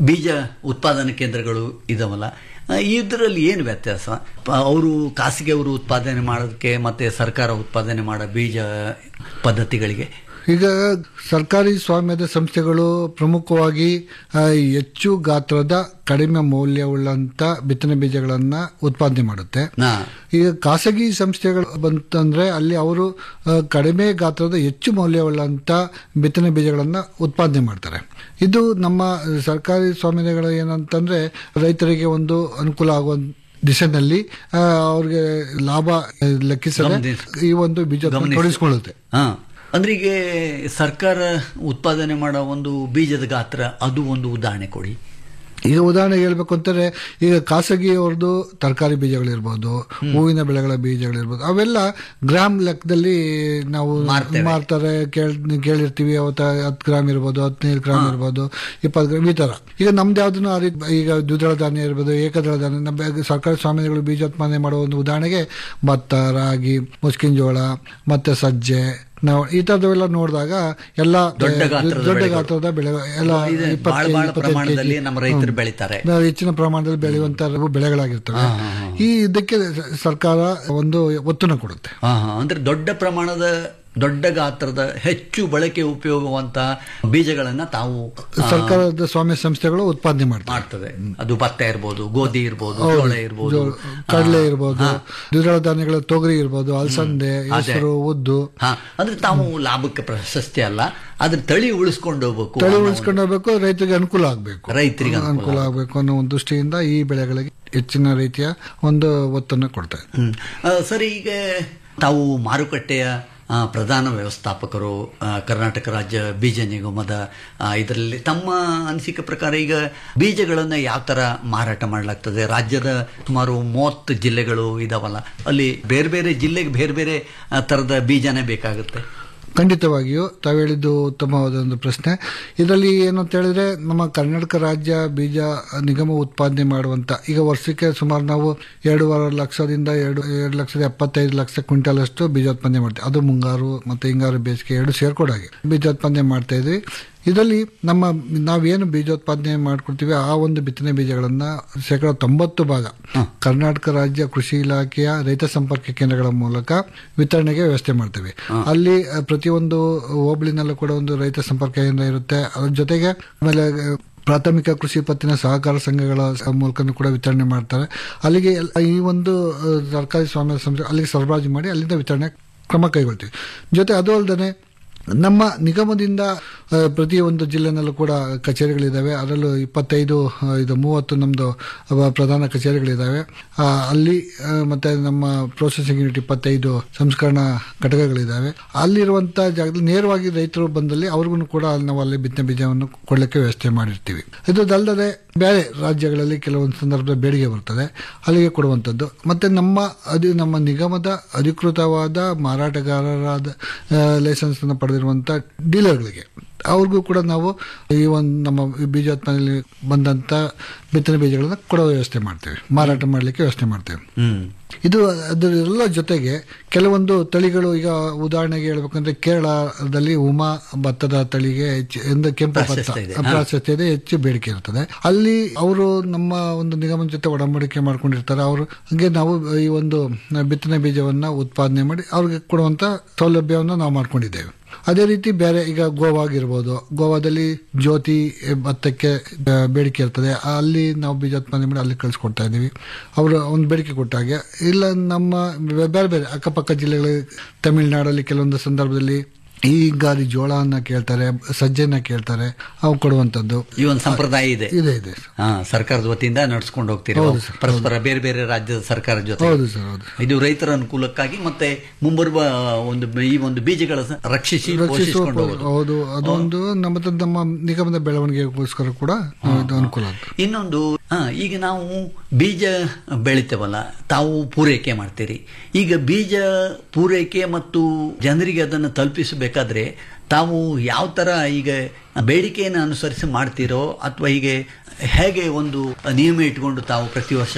ಬೀಜ ಉತ್ಪಾದನಾ ಕೇಂದ್ರಗಳು ಇದಾವಲ್ಲ ಆ, ಇದರಲ್ಲಿ ಏನು ವ್ಯತ್ಯಾಸ ಪ- ಅವರು ಖಾಸಗಿಯವರು ಉತ್ಪಾದನೆ ಮಾಡೋದಕ್ಕೆ ಮತ್ತೆ ಸರ್ಕಾರ ಉತ್ಪಾದನೆ ಮಾಡೋ ಬೀಜ ಪದ್ಧತಿಗಳಿಗೆ ಈಗ ಸರ್ಕಾರಿ ಸ್ವಾಮ್ಯದ ಸಂಸ್ಥೆಗಳು ಪ್ರಮುಖವಾಗಿ ಆ, ಹೆಚ್ಚು ಗಾತ್ರದ ಕಡಿಮೆ ಮೌಲ್ಯವುಳ್ಳಂತ ಬಿತ್ತನೆ ಬೀಜಗಳನ್ನ ಉತ್ಪಾದನೆ ಮಾಡುತ್ತೆ ನಾ ಈಗ ಖಾಸಗಿ ಸಂಸ್ಥೆಗಳು ಬಂತಂದ್ರೆ ಅಲ್ಲಿ ಅವರು ಆ, ಕಡಿಮೆ ಗಾತ್ರದ ಹೆಚ್ಚು ಮೌಲ್ಯವುಳ್ಳಂತ ಬಿತ್ತನೆ ಬೀಜಗಳನ್ನ ಉತ್ಪಾದನೆ ಮಾಡ್ತಾರೆ ಇದು ನಮ್ಮ ಸರ್ಕಾರಿ ಸ್ವಾಮ್ಯಗಳು ಏನಂತಂದ್ರೆ ರೈತರಿಗೆ ಒಂದು ಅನುಕೂಲ ಆಗುವ ದಿಶೆನಲ್ಲಿ ಆ, ಅವ್ರಿಗೆ ಲಾಭ ಆ, ಲೆಕ್ಕಿಸದೆ ಗಮನಿಸ್- ಈ ಒಂದು ಬೀಜ ಗಮನಿಸಿ. ತೊಡಗಿಸಿಕೊಳ್ಳುತ್ತೆ ಹಾ ಅಂದ್ರೆ ಈಗ ಸರ್ಕಾರ ಉತ್ಪಾದನೆ ಮಾಡೋ ಒಂದು ಬೀಜದ ಗಾತ್ರ ಅದು ಒಂದು ಉದಾಹರಣೆ ಕೊಡಿ ಈಗ ಉದಾಹರಣೆಗೆ ಹೇಳ್ಬೇಕು ಅಂತಂದ್ರೆ ಈಗ ಖಾಸಗಿಯವ್ರದ್ದು ತರಕಾರಿ ಬೀಜಗಳಿರ್ಬೋದು ಹೂವಿನ ಬೆಳೆಗಳ ಬೀಜಗಳಿರ್ಬೋದು ಅವೆಲ್ಲ ಗ್ರಾಮ್ ಲೆಕ್ಕದಲ್ಲಿ ನಾವು ಮಾರ್ತೇವೆ. ಮಾರ್ತಾರೆ ಕೇಳ್ ಕೇಳಿರ್ತೀವಿ ಅವತ್ತ ಹತ್ತು ಗ್ರಾಮ್ ಇರ್ಬೋದು ಹದಿನೈದು ಗ್ರಾಮ್ ಇರ್ಬೋದು ಇಪ್ಪತ್ತು ಗ್ರಾಮ್ ಈ ತರ ಈಗ ನಮ್ದು ಯಾವ್ದನ್ನು ಆ ರೀತಿ ಈಗ ದ್ವಿದಳ ಧಾನ್ಯ ಇರ್ಬೋದು ಏಕದಳ ಧಾನ್ಯ ನಮ್ಮ ಸರ್ಕಾರಿ ಸ್ವಾಮಿಗಳು ಬೀಜೋತ್ಪಾದನೆ ಮಾಡುವ ಒಂದು ಉದಾಹರಣೆಗೆ ಭತ್ತ ರಾಗಿ ಮುಸ್ಕಿನ ಜೋಳ ಮತ್ತೆ ಸಜ್ಜೆ ನಾವು ಈ ತರದವೆಲ್ಲ ನೋಡಿದಾಗ ಎಲ್ಲ ದೊಡ್ಡ ಗಾತ್ರದ ದೊಡ್ಡ ಬೆಳೆಗಳು. ಗಾತ್ರದ ಬೆಳೆ ಎಲ್ಲ ಇದು ಇಪ್ಪತ್ತು ಬಾಳ ಕೆಜಿ, ಬಾಳ ಇಪ್ಪತ್ತೈದು ಪ್ರಮಾಣದಲ್ಲಿ ಕೆಜಿ. ನಮ್ಮ ರೈತರು ಹ್ಮ್. ಬೆಳಿತಾರೆ ನಾವು ಹೆಚ್ಚಿನ ಪ್ರಮಾಣದಲ್ಲಿ ಬೆಳೆಯುವಂತ ಬೆಳೆಗಳಾಗಿರ್ತವೆ ಈ ಇದಕ್ಕೆ ಸರ್ಕಾರ ಒಂದು ಒತ್ತನ್ನು ಕೊಡುತ್ತೆ ಹಾ ಹಾ ಅಂದ್ರೆ ದೊಡ್ಡ ಪ್ರಮಾಣದ ದೊಡ್ಡ ಗಾತ್ರದ ಹೆಚ್ಚು ಬಳಕೆ ಉಪಯೋಗವಂತ ಬೀಜಗಳನ್ನ ತಾವು ಆ, ಸರ್ಕಾರದ ಸ್ವಾಮ್ಯ ಸಂಸ್ಥೆಗಳು ಉತ್ಪಾದನೆ ಮಾಡ್ತವೆ ಮಾಡ್ತದೆ ಅದು ಭತ್ತ ಇರ್ಬೋದು ಗೋಧಿ ಇರ್ಬೋದು ಹೌದು. ಜೋಳ ಇರ್ಬೋದು ಜೋಳ, ಕಡಲೆ ಇರ್ಬೋದು ದ್ವಿದಳ ಧಾನ್ಯಗಳ ತೊಗರಿ ಇರ್ಬೋದು ಅಲಸಂದೆ ಹೆಸರು ಉದ್ದು ಹಾ ಅಂದ್ರೆ ತಾವು ಲಾಭಕ್ಕೆ ಪ್ರಶಸ್ತಿ ಅಲ್ಲ ಅದ್ರ ತಳಿ ಉಳಿಸ್ಕೊಂಡು ಹೋಗ್ಬೇಕು ತಳಿ ಅನ್ನೋ ಉಳಿಸ್ಕೊಂಡು ಹೋಗ್ಬೇಕು ರೈತರಿಗೆ ಅನುಕೂಲ ಆಗಬೇಕು ರೈತರಿಗೆ ಅನುಕೂಲ ಅನುಕೂಲ ಆಗಬೇಕು ಅನ್ನೋ ಒಂದು ದೃಷ್ಟಿಯಿಂದ ಈ ಬೆಳೆಗಳಿಗೆ ಹೆಚ್ಚಿನ ರೀತಿಯ ಒಂದು ಒತ್ತನ್ನು ಕೊಡ್ತಾರೆ ಹ್ಮ್. ಆ, ಸರಿ ಈಗ ತಾವು ಮಾರುಕಟ್ಟೆಯ ಆ, ಪ್ರಧಾನ ವ್ಯವಸ್ಥಾಪಕರು ಆ, ಕರ್ನಾಟಕ ರಾಜ್ಯ ಬೀಜ ನಿಗಮದ ಇದರಲ್ಲಿ ತಮ್ಮ ಅನಿಸಿಕೆ ಪ್ರಕಾರ ಈಗ ಬೀಜಗಳನ್ನು ಯಾವ ಥರ ಮಾರಾಟ ಮಾಡಲಾಗ್ತದೆ ರಾಜ್ಯದ ಸುಮಾರು ಮೂವತ್ತು ಜಿಲ್ಲೆಗಳು ಇದಾವಲ್ಲ ಅಲ್ಲಿ ಬೇರೆ ಬೇರೆ ಜಿಲ್ಲೆಗೆ ಬೇರೆ ಬೇರೆ ಆ, ಥರದ ಬೀಜನೇ ಬೇಕಾಗುತ್ತೆ ಖಂಡಿತವಾಗಿಯೂ ತಾವು ಹೇಳಿದ್ದು ಉತ್ತಮವಾದ ಒಂದು ಪ್ರಶ್ನೆ ಇದರಲ್ಲಿ ಏನು ಅಂತ ಹೇಳಿದ್ರೆ ನಮ್ಮ ಕರ್ನಾಟಕ ರಾಜ್ಯ ಬೀಜ ನಿಗಮ ಉತ್ಪಾದನೆ ಮಾಡುವಂತ ಈಗ ವರ್ಷಕ್ಕೆ ಸುಮಾರು ನಾವು ಎರಡೂವರೆ ಲಕ್ಷದಿಂದ ಎರಡು ಎರಡು ಲಕ್ಷದ ಎಪ್ಪತ್ತೈದು ಲಕ್ಷ ಕ್ವಿಂಟಲ್ ಅಷ್ಟು ಬೀಜೋತ್ಪಾದನೆ ಮಾಡ್ತೀವಿ ಅದು ಮುಂಗಾರು ಮತ್ತೆ ಹಿಂಗಾರು ಬೇಸಿಗೆ ಎರಡು ಸೇರ್ಕೊಡಾಗೆ ಬೀಜೋತ್ಪಾದನೆ ಮಾಡ್ತಾ ಇದ್ವಿ ಇದರಲ್ಲಿ ನಮ್ಮ ನಾವೇನು ಬೀಜೋತ್ಪಾದನೆ ಮಾಡ್ಕೊಡ್ತೀವಿ ಆ ಒಂದು ಬಿತ್ತನೆ ಬೀಜಗಳನ್ನ ಶೇಕಡ ತೊಂಬತ್ತು ಭಾಗ ಕರ್ನಾಟಕ ರಾಜ್ಯ ಕೃಷಿ ಇಲಾಖೆಯ ರೈತ ಸಂಪರ್ಕ ಕೇಂದ್ರಗಳ ಮೂಲಕ ವಿತರಣೆಗೆ ವ್ಯವಸ್ಥೆ ಮಾಡ್ತೇವೆ ಅಲ್ಲಿ ಅ, ಪ್ರತಿಯೊಂದು ಹೋಬಳಿನಲ್ಲೂ ಕೂಡ ಒಂದು ರೈತ ಸಂಪರ್ಕ ಕೇಂದ್ರ ಇರುತ್ತೆ ಅದ್ರ ಜೊತೆಗೆ ಆಮೇಲೆ ಅ, ಪ್ರಾಥಮಿಕ ಕೃಷಿ ಪತ್ತಿನ ಸಹಕಾರ ಸಂಘಗಳ ಮೂಲಕನೂ ಕೂಡ ವಿತರಣೆ ಮಾಡ್ತಾರೆ ಅಲ್ಲಿಗೆ ಎಲ್- ಈ ಒಂದು ಅ, ಸರ್ಕಾರಿ ಸ್ವಾಮ್ಯ ಸಂಸ್ಥೆ ಅಲ್ಲಿಗೆ ಸರಬರಾಜು ಮಾಡಿ ಅಲ್ಲಿಂದ ವಿತರಣೆ ಕ್ರಮ ಕೈಗೊಳ್ತೀವಿ ಜೊತೆ ಅದು ಅಲ್ಲದೆ ನಮ್ಮ ನಿಗಮದಿಂದ ಆ, ಪ್ರತಿಯೊಂದು ಜಿಲ್ಲೆನಲ್ಲೂ ಕೂಡ ಕಚೇರಿಗಳಿದ್ದಾವೆ ಅದರಲ್ಲೂ ಇಪ್ಪತ್ತೈದು ಆ, ಇದು ಮೂವತ್ತು ನಮ್ಮದು ಪ್ರಧಾನ ಕಚೇರಿಗಳಿದ್ದಾವೆ ಆ, ಅಲ್ಲಿ ಆ, ಮತ್ತೆ ನಮ್ಮ ಪ್ರೊಸೆಸಿಂಗ್ ಯೂನಿಟ್ ಇಪ್ಪತ್ತೈದು ಸಂಸ್ಕರಣಾ ಘಟಕಗಳಿದ್ದಾವೆ ಅಲ್ಲಿರುವಂಥ ಜಾಗದಲ್ಲಿ ನೇರವಾಗಿ ರೈತರು ಬಂದಲ್ಲಿ ಅವ್ರಿಗೂ ಕೂಡ ಅಲ್ಲಿ ನಾವು ಅಲ್ಲಿ ಬಿತ್ತನೆ ಬೀಜವನ್ನು ಕೊಡಲಿಕ್ಕೆ ವ್ಯವಸ್ಥೆ ಮಾಡಿರ್ತೀವಿ ಇದಲ್ಲದೆ ಬೇರೆ ರಾಜ್ಯಗಳಲ್ಲಿ ಕೆಲವೊಂದು ಸಂದರ್ಭದಲ್ಲಿ ಬೇಡಿಕೆ ಬರ್ತದೆ ಅಲ್ಲಿಗೆ ಕೊಡುವಂಥದ್ದು ಮತ್ತೆ ನಮ್ಮ ಅದು ನಮ್ಮ ನಿಗಮದ ಅಧಿಕೃತವಾದ ಮಾರಾಟಗಾರರಾದ ಲೈಸೆನ್ಸ್ ಅನ್ನು ಪಡೆದಿರುವಂತ ಡೀಲರ್ಗಳಿಗೆ ಅವ್ರಿಗೂ ಕೂಡ ನಾವು ಈ ಒಂದು ನಮ್ಮ ಬೀಜೋತ್ಪಾದನೆಯಲ್ಲಿ ಬಂದಂತ ಬಿತ್ತನೆ ಬೀಜಗಳನ್ನ ಕೊಡೋ ವ್ಯವಸ್ಥೆ ಮಾಡ್ತೇವೆ ಮಾರಾಟ ಮಾಡಲಿಕ್ಕೆ ವ್ಯವಸ್ಥೆ ಮಾಡ್ತೇವೆ ಹ್ಮ್ ಇದು ಅದರೆಲ್ಲ ಜೊತೆಗೆ ಕೆಲವೊಂದು ತಳಿಗಳು ಈಗ ಉದಾಹರಣೆಗೆ ಹೇಳ್ಬೇಕಂದ್ರೆ ಕೇರಳದಲ್ಲಿ ಉಮಾ ಭತ್ತದ ತಳಿಗೆ ಹೆಚ್ಚು ಎಂದು ಕೆಂಪು ಭತ್ತ ಪ್ರಾಶಸ್ತ್ಯ ಇದೆ. ಪ್ರಾಶಸ್ತ್ಯ ಇದೆ ಹೆಚ್ಚು ಬೇಡಿಕೆ ಇರ್ತದೆ ಅಲ್ಲಿ ಅವರು ನಮ್ಮ ಒಂದು ನಿಗಮದ ಜೊತೆ ಒಡಂಬಡಿಕೆ ಮಾಡ್ಕೊಂಡಿರ್ತಾರೆ ಅವರು ಹಂಗೆ ನಾವು ಈ ಒಂದು ಬಿತ್ತನೆ ಬೀಜವನ್ನ ಉತ್ಪಾದನೆ ಮಾಡಿ ಅವ್ರಿಗೆ ಕೊಡುವಂತ ಸೌಲಭ್ಯವನ್ನು ನಾವು ಮಾಡ್ಕೊಂಡಿದ್ದೇವೆ ಅದೇ ರೀತಿ ಬೇರೆ ಈಗ ಗೋವಾಗಿರ್ಬೋದು ಗೋವಾದಲ್ಲಿ ಜ್ಯೋತಿ ಭತ್ತಕ್ಕೆ ಬ- ಬೇಡಿಕೆ ಇರ್ತದೆ ಅಲ್ಲಿ ನಾವು ಬೀಜೋತ್ಪಾದನೆ ಮಾಡಿ ಅಲ್ಲಿ ಕಳಿಸ್ಕೊಡ್ತಾ ಇದ್ದೀವಿ ಅವರು ಒಂದು ಬೇಡಿಕೆ ಕೊಟ್ಟಾಗೆ ಇಲ್ಲ ನಮ್ಮ ಬೇರೆ ಬೇರೆ ಅಕ್ಕಪಕ್ಕ ಜಿಲ್ಲೆಗಳ ತಮಿಳುನಾಡಲ್ಲಿ ಕೆಲವೊಂದು ಸಂದರ್ಭದಲ್ಲಿ ಈ ಗಾರಿ ಜೋಳನ ಕೇಳ್ತಾರೆ ಸಜ್ಜೆನ ಕೇಳ್ತಾರೆ ಅವು ಕೊಡುವಂಥದ್ದು ಈ ಒಂದು ಸಂಪ್ರದಾಯ ಇದೆ ಇದೆ ಇದೆ ಹಾ ಸರ್ಕಾರದ ವತಿಯಿಂದ ನಡ್ಸ್ಕೊಂಡು ಹೋಗ್ತೀರಿ ಹೌದು ಸರ್, ಪರಸ್ಪರ ಬೇರೆ ಬೇರೆ ರಾಜ್ಯದ ಸರ್ಕಾರ ಜೊತೆ ಹೌದು ಸರ್ ಹೌದು ಇದು ರೈತರ ಅನುಕೂಲಕ್ಕಾಗಿ ಮತ್ತೆ ಮುಂಬರುವ ಒಂದು ಈ ಒಂದು ಬೀಜಗಳ ಸ- ರಕ್ಷಿಸಿ ರಕ್ಷಿಸುವ ಪೋಷಿಸಿಕೊಂಡು ಹೋಗೋದು ಹೌದು ಅದೊಂದು ನಮ್ಮ ನಮ್ಮ ನಿಗಮದ ಬೆಳವಣಿಗೆಗೋಸ್ಕರ ಕೂಡ ನಾವು ಇದು ಅನುಕೂಲ ಆಗ್ತದೆ ಇನ್ನೊಂದು ಹಾ, ಈಗ ನಾವು ಬೀಜ ಬೆಳಿತೇವಲ್ಲ ತಾವು ಪೂರೈಕೆ ಮಾಡ್ತೀರಿ ಈಗ ಬೀಜ ಪೂರೈಕೆ ಮತ್ತು ಜನರಿಗೆ ಅದನ್ನು ತಲುಪಿಸಬೇಕಾದ್ರೆ ತಾವು ಯಾವ ತರ ಈಗ ಬೇಡಿಕೆಯನ್ನು ಅನುಸರಿಸಿ ಮಾಡ್ತೀರೋ ಅಥವಾ ಹೀಗೆ ಹೇಗೆ ಒಂದು ನಿಯಮ ಇಟ್ಕೊಂಡು ತಾವು ಪ್ರತಿ ವರ್ಷ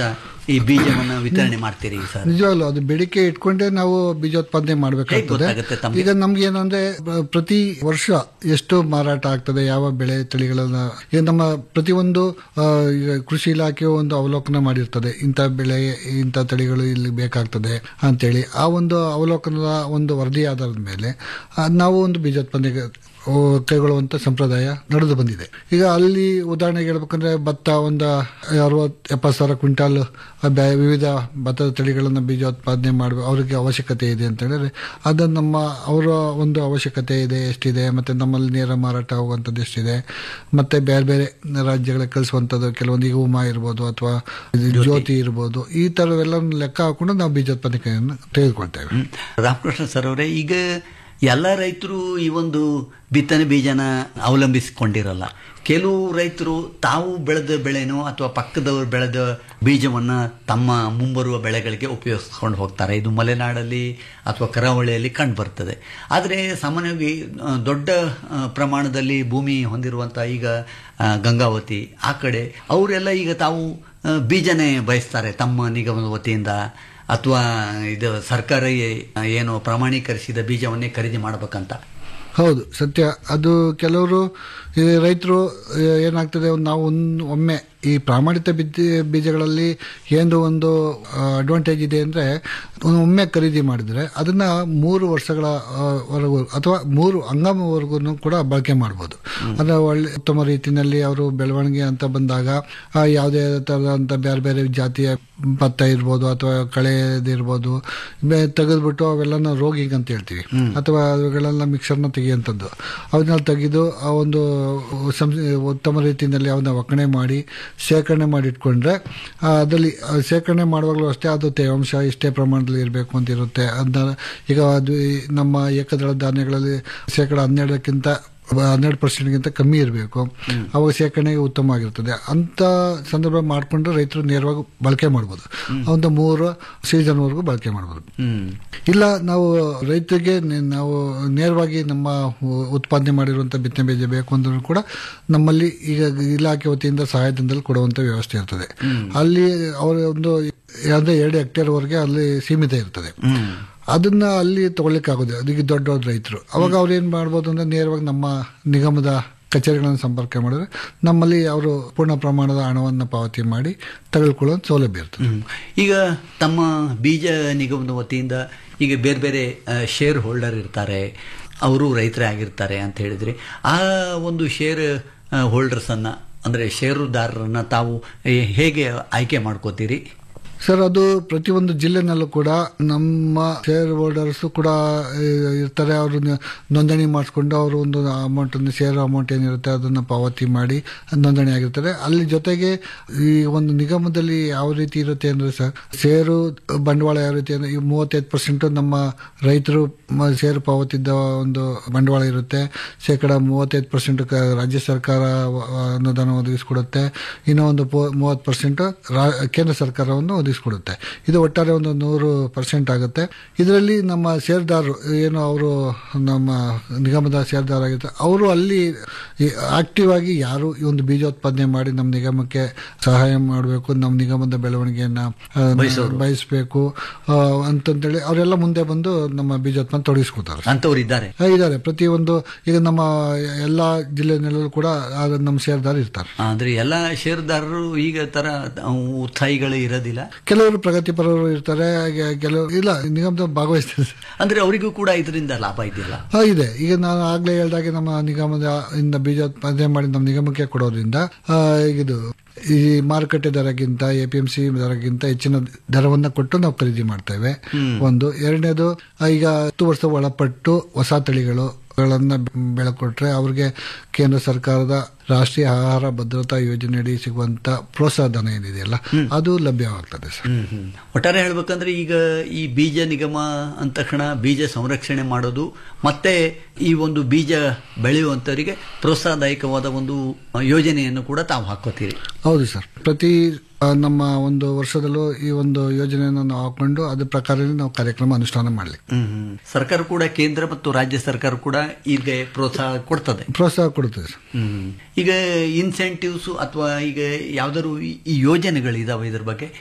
ಈ ಬೀಜವನ್ನ ವಿತರಣೆ ಮಾಡ್ತೀರಿ ಸರ್ ನಿಜವಾಗ್ಲೂ ಅದು ಬೇಡಿಕೆ ಇಟ್ಕೊಂಡೇ ನಾವು ಬೀಜೋತ್ಪಾದನೆ ಹೇಗ್ ಮಾಡಬೇಕಾಗ್ತದೆ ಗೊತ್ತಾಗುತ್ತೆ ತಮ್ಗೆ? ಈಗ ನಮ್ಗೆ ಏನಂದ್ರೆ ಬ- ಪ್ರತಿ ವರ್ಷ ಎಷ್ಟು ಮಾರಾಟ ಆಗ್ತದೆ ಯಾವ ಬೆಳೆ ತಳಿಗಳನ್ನ ಈಗ ನಮ್ಮ ಪ್ರತಿಯೊಂದು ಆ, ಈಗ ಕೃಷಿ ಇಲಾಖೆ ಒಂದು ಅವಲೋಕನ ಮಾಡಿರ್ತದೆ ಇಂಥ ಬೆಳೆ ಇಂಥ ತಳಿಗಳು ಇಲ್ಲಿ ಬೇಕಾಗ್ತದೆ ಅಂತೇಳಿ ಆ ಒಂದು ಅವಲೋಕನದ ಒಂದು ವರದಿ ಆಧಾರದ ಮೇಲೆ ಆ, ನಾವು ಒಂದು ಬೀಜೋತ್ಪಾದನೆಗೆ ಓ, ಕೈಗೊಳ್ಳುವಂತ ಸಂಪ್ರದಾಯ ನಡೆದು ಬಂದಿದೆ ಈಗ ಅಲ್ಲಿ ಉದಾಹರಣೆಗೆ ಹೇಳ್ಬೇಕಂದ್ರೆ ಭತ್ತ ಒಂದು ಅರವತ್ತು ಎಪ್ಪತ್ತು ಸಾವಿರ ಕ್ವಿಂಟಾಲ್ ಆ ಬ್ಯಾ- ವಿವಿಧ ಭತ್ತದ ತಳಿಗಳನ್ನು ಬೀಜೋತ್ಪಾದನೆ ಮಾಡುವ ಅವರಿಗೆ ಅವಶ್ಯಕತೆ ಇದೆ ಅಂತ ಹೇಳಿದ್ರೆ ಅದು ನಮ್ಮ ಅವರ ಒಂದು ಅವಶ್ಯಕತೆ ಇದೆ ಎಷ್ಟಿದೆ ಮತ್ತೆ ನಮ್ಮಲ್ಲಿ ನೇರ ಮಾರಾಟ ಹೋಗುವಂಥದ್ದು ಎಷ್ಟಿದೆ ಮತ್ತೆ ಬೇರೆ ಬೇರೆ ರಾಜ್ಯಗಳಿಗೆ ಕಳಿಸುವಂಥದ್ದು ಕೆಲವೊಂದು ಈಗ ಉಮಾ ಇರ್ಬೋದು ಅಥವಾ ಇದು ಜ್ಯೋತಿ ಇರ್ಬೋದು ಈ ಥರವೆಲ್ಲ ಲೆಕ್ಕ ಹಾಕೊಂಡು ನಾವು ಬೀಜೋತ್ಪಾದನೆಯನ್ನು ತೆಗೆದುಕೊಳ್ತೇವೆ ಹ್ಮ್. ರಾಮಕೃಷ್ಣ ಸರ್ ಅವರೇ ಈಗ ಎಲ್ಲ ರೈತರು ಈ ಒಂದು ಬಿತ್ತನೆ ಬೀಜನ ಅವಲಂಬಿಸಿಕೊಂಡಿರಲ್ಲ ಕೆಲವು ರೈತರು ತಾವು ಬೆಳೆದ ಬೆಳೆನೋ ಅಥವಾ ಪಕ್ಕದವರು ಬೆಳೆದ ಬೀಜವನ್ನ ತಮ್ಮ ಮುಂಬರುವ ಬೆಳೆಗಳಿಗೆ ಉಪಯೋಗಿಸ್ಕೊಂಡು ಹೋಗ್ತಾರೆ ಇದು ಮಲೆನಾಡಲ್ಲಿ ಅಥವಾ ಕರಾವಳಿಯಲ್ಲಿ ಕಂಡು ಬರ್ತದೆ ಆದರೆ ಸಾಮಾನ್ಯವಾಗಿ ಆ, ದೊಡ್ಡ ಆ, ಪ್ರಮಾಣದಲ್ಲಿ ಭೂಮಿ ಹೊಂದಿರುವಂಥ ಈಗ ಆ, ಗಂಗಾವತಿ ಆ ಕಡೆ ಅವರೆಲ್ಲ ಈಗ ತಾವು ಆ, ಬೀಜನೇ ಬಯಸ್ತಾರೆ ತಮ್ಮ ನಿಗಮದ ವತಿಯಿಂದ ಅಥವಾ ಇದು ಸರ್ಕಾರ ಏನು ಪ್ರಮಾಣೀಕರಿಸಿದ ಬೀಜವನ್ನೇ ಖರೀದಿ ಮಾಡಬೇಕಂತ ಹೌದು ಸತ್ಯ ಅದು ಕೆಲವರು ಈ ರೈತರು ಏನಾಗ್ತದೆ ನಾವು ಒಂದು ಒಮ್ಮೆ ಈ ಪ್ರಾಮಾಣಿತ ಬೀಜ ಬೀಜಗಳಲ್ಲಿ ಏನು ಒಂದು ಅಡ್ವಾಂಟೇಜ್ ಇದೆ ಅಂದರೆ ಒಮ್ಮೆ ಖರೀದಿ ಮಾಡಿದರೆ ಅದನ್ನ ಮೂರು ವರ್ಷಗಳ ಆ, ವರೆಗೂ ಅಥವಾ ಮೂರು ಹಂಗಾಮವರೆಗೂ ಕೂಡ ಬಳಕೆ ಮಾಡ್ಬೋದು ಅಂದರೆ ಒಳ್ಳೆ ಉತ್ತಮ ರೀತಿಯಲ್ಲಿ ಅವರು ಬೆಳವಣಿಗೆ ಅಂತ ಬಂದಾಗ ಆ, ಯಾವುದೇ ಥರದಂಥ ಬೇರೆ ಬೇರೆ ಜಾತಿಯ ಭತ್ತ ಇರ್ಬೋದು ಅಥವಾ ಕಳೆದಿರ್ಬೋದು ಬೆ- ತೆಗೆದ್ಬಿಟ್ಟು ಅವೆಲ್ಲನ ರೋಗಿಂಗ್ ಅಂತ ಹೇಳ್ತೀವಿ ಅಥವಾ ಅವುಗಳೆಲ್ಲ ಮಿಕ್ಸರ್ನ ತೆಗೆಯುವಂಥದ್ದು ಅವನ್ನ ತೆಗೆದು ಆ ಒಂದು ಸಂಸ್- ಉತ್ತಮ ರೀತಿಯಲ್ಲಿ ಅವನ್ನ ಒಕ್ಕಣೆ ಮಾಡಿ ಶೇಖರಣೆ ಮಾಡಿ ಇಟ್ಕೊಂಡ್ರೆ ಆ, ಅದರಲ್ಲಿ ಆ, ಶೇಖರಣೆ ಮಾಡುವಾಗಲೂ ಅಷ್ಟೇ ಅದು ತೇವಾಂಶ ಇಷ್ಟೇ ಪ್ರಮಾಣದಲ್ಲಿ ಇರಬೇಕು ಅಂತ ಇರುತ್ತೆ ಅದನ್ನ ಈಗ ಅದು ಈ ನಮ್ಮ ಏಕದಳ ಧಾನ್ಯಗಳಲ್ಲಿ ಶೇಕಡ ಹನ್ನೆರಡಕ್ಕಿಂತ ಹನ್ನೆರಡು ಪರ್ಸೆಂಟ್ಗಿಂತ ಕಮ್ಮಿ ಇರಬೇಕು ಅವಾಗ ಶೇಖರಣೆಗೆ ಉತ್ತಮವಾಗಿರ್ತದೆ ಅಂತ ಸಂದರ್ಭ ಮಾಡಿಕೊಂಡು ರೈತರು ನೇರವಾಗಿ ಬಳಕೆ ಮಾಡ್ಬೋದು ಒಂದು ಮೂರು ಸೀಸನ್ವರೆಗೂ ಬಳಕೆ ಮಾಡ್ಬೋದು ಹ್ಮ್ ಇಲ್ಲ ನಾವು ರೈತರಿಗೆ ನೆ- ನಾವು ನೇರವಾಗಿ ನಮ್ಮ ಉ- ಉತ್ಪಾದನೆ ಮಾಡಿರುವಂಥ ಬಿತ್ತನೆ ಬೀಜ ಬೇಕು ಅಂದ್ರೂ ಕೂಡ ನಮ್ಮಲ್ಲಿ ಈಗ ಇಲಾಖೆ ವತಿಯಿಂದ ಸಹಾಯಧನದಲ್ಲಿ ಕೊಡುವಂಥ ವ್ಯವಸ್ಥೆ ಇರ್ತದೆ ಅಲ್ಲಿ ಅವರ ಒಂದು ಯಾವುದೇ ಎರಡು ಹೆಕ್ಟೇರ್ವರೆಗೆ ಅಲ್ಲಿ ಸೀಮಿತ ಇರ್ತದೆ ಅದನ್ನ ಅಲ್ಲಿ ತಗೊಳ್ಳಿಕ್ಕೆ ಆಗೋದಿಲ್ಲ ಅದಕ್ಕೆ ದೊಡ್ಡ ದೊಡ್ಡ ರೈತರು ಅವಾಗ ಅವ್ರು ಏನು ಮಾಡ್ಬೋದು ಅಂದ್ರೆ ನೇರವಾಗಿ ನಮ್ಮ ನಿಗಮದ ಕಚೇರಿಗಳನ್ನು ಸಂಪರ್ಕ ಮಾಡಿದ್ರೆ ನಮ್ಮಲ್ಲಿ ಅವರು ಪೂರ್ಣ ಪ್ರಮಾಣದ ಹಣವನ್ನು ಪಾವತಿ ಮಾಡಿ ತೆಗೆದುಕೊಳ್ಳೋ ಸೌಲಭ್ಯ ಇರ್ತದೆ ಹ್ಮ್. ಈಗ ತಮ್ಮ ಬೀಜ ನಿಗಮದ ವತಿಯಿಂದ ಈಗ ಬೇರೆ ಬೇರೆ ಶೇರ್ ಹೋಲ್ಡರ್ ಇರ್ತಾರೆ ಅವರು ರೈತರೇ ಆಗಿರ್ತಾರೆ ಅಂತ ಹೇಳಿದ್ರಿ ಆ ಒಂದು ಶೇರ್ ಹೋಲ್ಡರ್ಸ್ ಅನ್ನ ಅಂದ್ರೆ ಷೇರುದಾರರನ್ನ ತಾವು ಏ- ಹೇಗೆ ಆಯ್ಕೆ ಮಾಡ್ಕೋತೀರಿ ಸರ್ ಅದು ಪ್ರತಿಯೊಂದು ಜಿಲ್ಲೆನಲ್ಲೂ ಕೂಡ ನಮ್ಮ ಶೇರ್ ಹೋಲ್ಡರ್ಸ್ ಕೂಡ ಆ, ಇರ್ತಾರೆ ಅವರು ನೋಂದಣಿ ಮಾಡಿಸ್ಕೊಂಡು ಅವರು ಒಂದು ಅಮೌಂಟ್ ಶೇರ್ ಅಮೌಂಟ್ ಏನಿರುತ್ತೆ ಅದನ್ನು ಪಾವತಿ ಮಾಡಿ ನೋಂದಣಿ ಆಗಿರ್ತಾರೆ ಅಲ್ಲಿ ಜೊತೆಗೆ ಈ ಒಂದು ನಿಗಮದಲ್ಲಿ ಯಾವ ರೀತಿ ಇರುತ್ತೆ ಅಂದ್ರೆ ಸರ್ ಷೇರು ಬಂಡವಾಳ ಯಾವ ರೀತಿ ಅಂದ್ರೆ ಈ ಮೂವತ್ತೈದು ಪರ್ಸೆಂಟ್ ನಮ್ಮ ರೈತರು ಮ- ಷೇರು ಪಾವತಿದ್ದ ಒಂದು ಬಂಡವಾಳ ಇರುತ್ತೆ ಶೇಕಡ ಮೂವತ್ತೈದು ಪರ್ಸೆಂಟ್ ರಾಜ್ಯ ಸರ್ಕಾರ ವ- ಅನುದಾನ ಒದಗಿಸ್ಕೊಡುತ್ತೆ ಇನ್ನೂ ಒಂದು ಮೂವತ್ತು ಪರ್ಸೆಂಟ್ ಕೇಂದ್ರ ಸರ್ಕಾರವನ್ನು ಒದಗಿಸ್ಕೊಡುತ್ತೆ ಇದು ಒಟ್ಟಾರೆ ಒಂದು ನೂರು ಪರ್ಸೆಂಟ್ ಆಗುತ್ತೆ ಇದರಲ್ಲಿ ನಮ್ಮ ಷೇರ್ದಾರರು ಏನು ಅವರು ನಮ್ಮ ನಿಗಮದ ಷೇರ್ದಾರ ಆಗಿರ್ತಾರೆ ಅವರು ಅಲ್ಲಿ ಆಕ್ಟಿವ್ ಆಗಿ ಯಾರು ಈ ಒಂದು ಬೀಜೋತ್ಪಾದನೆ ಮಾಡಿ ನಮ್ಮ ನಿಗಮಕ್ಕೆ ಸಹಾಯ ಮಾಡಬೇಕು ನಮ್ಮ ನಿಗಮದ ಬೆಳವಣಿಗೆಯನ್ನ ಆ, ಬಯಸ್ಬೇಕು ಆ, ಅಂತಂತೇಳಿ ಅವರೆಲ್ಲ ಮುಂದೆ ಬಂದು ನಮ್ಮ ಬೀಜೋತ್ಪಾದನೆ ತೊಡಗಿಸ್ಕೊತಾರೆ ಅಂತವ್ರು ಇದ್ದಾರೆ ಆ, ಇದ್ದಾರೆ ಪ್ರತಿಯೊಂದು ಈಗ ನಮ್ಮ ಎಲ್ಲಾ ಜಿಲ್ಲೆನಲ್ಲೂ ಕೂಡ ಆ ನಮ್ಮ ಷೇರ್ದಾರ ಇರ್ತಾರೆ ಅಂದ್ರೆ ಎಲ್ಲ ಷೇರುದಾರರು ಈಗ ತರ ಉತ್ಸಾಹಿಗಳು ಇರೋದಿಲ್ಲ ಕೆಲವರು ಪ್ರಗತಿಪರರು ಇರ್ತಾರೆ ಹಾಗೆ ಕೆಲವರು ಇಲ್ಲ ನಿಗಮದ ಭಾಗವಹಿಸ್ತಾರೆ ಅಂದ್ರೆ ಅವರಿಗೂ ಕೂಡ ಇದರಿಂದ ಲಾಭ ಇದೆಯಲ್ಲ ಹಾ, ಇದೆ ಈಗ ನಾನು ಆಗ್ಲೇ ಹೇಳ್ದಾಗೆ ನಮ್ಮ ನಿಗಮದ ಇಂದ ಬೀಜೋತ್ಪಾದನೆ ಮಾಡಿ ನಮ್ಮ ನಿಗಮಕ್ಕೆ ಕೊಡೋದ್ರಿಂದ ಆ, ಇದು ಈ ಮಾರುಕಟ್ಟೆ ದರಗಿಂತ ಎ ಪಿ ಎಂ ಸಿ ದರಗಿಂತ ಹೆಚ್ಚಿನ ದರವನ್ನ ಕೊಟ್ಟು ನಾವು ಖರೀದಿ ಮಾಡ್ತೇವೆ ಒಂದು ಎರಡನೇದು ಆ, ಈಗ ಹತ್ತು ವರ್ಷ ಒಳಪಟ್ಟು ಹೊಸ ತಳಿಗಳು ಗಳನ್ನ ಬೆಳಕೊಟ್ರೆ ಅವ್ರಿಗೆ ಕೇಂದ್ರ ಸರ್ಕಾರದ ರಾಷ್ಟ್ರೀಯ ಆಹಾರ ಭದ್ರತಾ ಯೋಜನೆಯಡಿ ಸಿಗುವಂತ ಪ್ರೋತ್ಸಾಹ ಧನ ಏನಿದೆಯಲ್ಲ ಅದು ಲಭ್ಯವಾಗ್ತದೆ ಸರ್ ಹ್ಮ್ ಹ್ಮ್. ಒಟ್ಟಾರೆ ಹೇಳ್ಬೇಕಂದ್ರೆ ಈಗ ಈ ಬೀಜ ನಿಗಮ ಅಂದ ತಕ್ಷಣ ಬೀಜ ಸಂರಕ್ಷಣೆ ಮಾಡೋದು ಮತ್ತೆ ಈ ಒಂದು ಬೀಜ ಬೆಳೆಯುವಂತವರಿಗೆ ಪ್ರೋತ್ಸಾಹದಾಯಕವಾದ ಒಂದು ಯೋಜನೆಯನ್ನು ಕೂಡ ತಾವು ಹಾಕೋತೀರಿ ಹೌದು ಸರ್ ಪ್ರತಿ ಆ, ನಮ್ಮ ಒಂದು ವರ್ಷದಲ್ಲೂ ಈ ಒಂದು ಯೋಜನೆಯನ್ನು ನಾವು ಹಾಕೊಂಡು ಅದ್ರ ಪ್ರಕಾರ ನಾವು ಕಾರ್ಯಕ್ರಮ ಅನುಷ್ಠಾನ ಮಾಡಲಿ ಹ್ಮ್ ಹ್ಮ್. ಸರ್ಕಾರ ಕೂಡ ಕೇಂದ್ರ ಮತ್ತು ರಾಜ್ಯ ಸರ್ಕಾರ ಕೂಡ ಈಗ ಪ್ರೋತ್ಸಾಹ ಕೊಡ್ತದೆ ಪ್ರೋತ್ಸಾಹ ಕೊಡುತ್ತದೆ ಸರ್ ಹ್ಮ್. ಈಗ ಇನ್ಸೆಂಟಿವ್ಸ್ ಅಥವಾ ಈಗ ಯಾವ್ದಾದ್ರು ಈ- ಈ ಯೋಜನೆಗಳು ಇದಾವೆ ಇದ್ರ ಬಗ್ಗೆ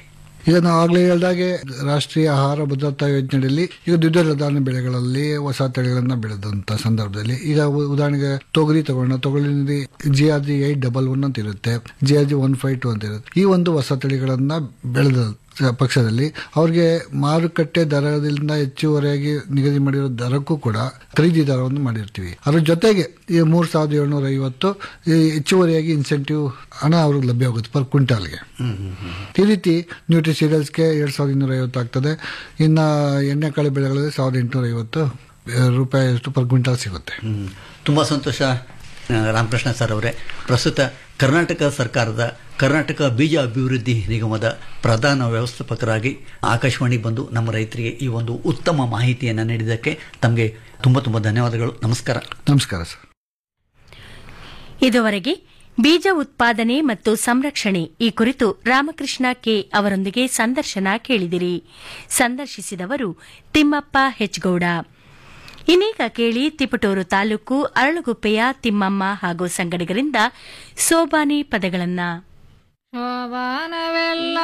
ಈಗ ನಾವು ಆಗ್ಲೇ ಹೇಳ್ದಾಗೆ ರಾಷ್ಟ್ರೀಯ ಆಹಾರ ಭದ್ರತಾ ಯೋಜನೆಯಲ್ಲಿ ಈಗ ದ್ವಿದಳ ಧಾನ್ಯ ಬೆಳೆಗಳಲ್ಲಿ ಹೊಸ ತಳಿಗಳನ್ನ ಬೆಳೆದಂತ ಸಂದರ್ಭದಲ್ಲಿ ಈಗ ಉ- ಉದಾಹರಣೆಗೆ ತೊಗರಿ ತಗೋಣ ತೊಗರಿನಲ್ಲಿ G R G eight double one ಅಂತ ಇರುತ್ತೆ G R G one five two ಅಂತ ಇರುತ್ತೆ ಈ ಒಂದು ಹೊಸ ತಳಿಗಳನ್ನ ಬೆಳೆದ ಪಕ್ಷದಲ್ಲಿ ಅವ್ರಿಗೆ ಮಾರುಕಟ್ಟೆ ದರದಿಂದ ಹೆಚ್ಚುವರಿಯಾಗಿ ನಿಗದಿ ಮಾಡಿರೋ ದರಕ್ಕೂ ಕೂಡ ಖರೀದಿ ದರವನ್ನು ಮಾಡಿರ್ತೀವಿ ಅದ್ರ ಜೊತೆಗೆ ಈ ಮೂರ್ ಸಾವಿರದ ಏಳ್ನೂರ ಐವತ್ತು ಈ ಹೆಚ್ಚುವರಿಯಾಗಿ ಇನ್ಸೆಂಟಿವ್ ಹಣ ಅವ್ರಿಗೆ ಲಭ್ಯವಾಗುತ್ತೆ ಪರ್ ಕ್ವಿಂಟಾಲ್ಗೆ ಈ ರೀತಿ ನ್ಯೂಟ್ರಿ ಸೀರಿಯಲ್ಸ್ಗೆ ಎರಡ್ ಸಾವಿರದ ಇನ್ನೂರ ಐವತ್ತು ಆಗ್ತದೆ ಇನ್ನ ಎಣ್ಣೆಕಾಳು ಬೆಳೆಗಳಲ್ಲಿ ಸಾವಿರದ ಎಂಟುನೂರ ಐವತ್ತು ರೂಪಾಯಿ ಅಷ್ಟು ಪರ್ ಕ್ವಿಂಟಾಲ್ ಸಿಗುತ್ತೆ ಹ್ಮ್. ತುಂಬಾ ಸಂತೋಷ ಆ, ರಾಮಕೃಷ್ಣ ಸರ್ ಅವರೇ ಪ್ರಸ್ತುತ ಕರ್ನಾಟಕ ಸರ್ಕಾರದ ಕರ್ನಾಟಕ ಬೀಜ ಅಭಿವೃದ್ಧಿ ನಿಗಮದ ಪ್ರಧಾನ ವ್ಯವಸ್ಥಾಪಕರಾಗಿ ಆಕಾಶವಾಣಿ ಬಂದು ನಮ್ಮ ರೈತರಿಗೆ ಈ ಒಂದು ಉತ್ತಮ ಮಾಹಿತಿಯನ್ನು ನೀಡಿದ್ದಕ್ಕೆ ತಮಗೆ ತುಂಬ ತುಂಬ ಧನ್ಯವಾದಗಳು ನಮಸ್ಕಾರ ನಮಸ್ಕಾರ ಸರ್ ಇದುವರೆಗೆ ಬೀಜ ಉತ್ಪಾದನೆ ಮತ್ತು ಸಂರಕ್ಷಣೆ ಈ ಕುರಿತು ರಾಮಕೃಷ್ಣ ಕೆ ಅವರೊಂದಿಗೆ ಸಂದರ್ಶನ ಕೇಳಿದಿರಿ ಸಂದರ್ಶಿಸಿದವರು ತಿಮ್ಮಪ್ಪ ಹೆಚ್ಗೌಡ ಇನ್ನೀಗ ಕೇಳಿ ತಿಪಟೂರು ತಾಲೂಕು ಅರಳುಗುಪ್ಪೆಯ ತಿಮ್ಮಮ್ಮ ಹಾಗೂ ಸಂಗಡಿಗರಿಂದ ಸೋಬಾನಿ ಪದಗಳನ್ನ ಶೋಭಾನವೆಲ್ಲ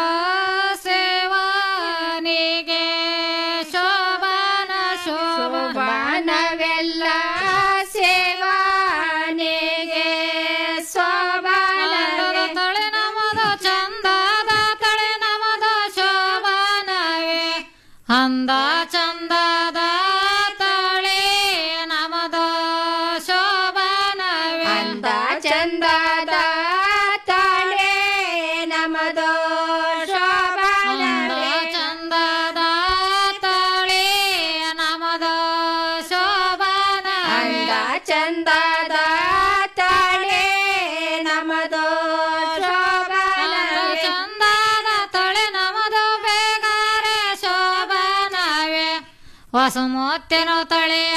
ಸೇವಾನಿಗೆ ಶೋಭಾನ ಶೋಭಾನವೆಲ್ಲ ಸೇವಾನಿಗೆ ಶೋಭಾನ ತಳೆ ನಮದ ಚಂದದ ತಳೆ ನಮದ ಶೋಭಾನವೇ ಅಂದ ಚಂದದ ತಳೆ ನಮದ ಶೋಭಾನವೇ ಅಂದ ಚಂದದ ತಳೆ ನಮದೋ ಶೋಭಾನವೇ ಚಂದದ ತಳೆ ನಮದೋ ಶೋಭಾನವೇ ಅಂದ ಚಂದದ ತಳೆ ನಮದೋ ಶೋಭಾನವೇ ಚಂದದ ತಳೆ ನಮದೋ ಬೇಗಾರೆ ಶೋಭಾನವೇ ಹೊಸಮೊತ್ತಿನ ತಳೆಯ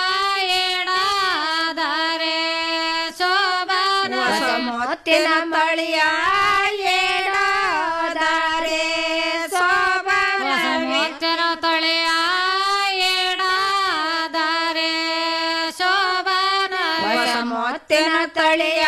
ಏಡಾದರೆ ಶೋಭಾನ ಹೊಸಮೊತ್ತಿನ ತಳಿಯ ಏಡಾದರೆ ಶೋಭಾನ ಹೊಸಮೊತ್ತಿನ ತಳಿಯ ಏಡಾದರೆ ಶೋಭಾನ ಹೊಸಮೊತ್ತಿನ ತಳಿಯ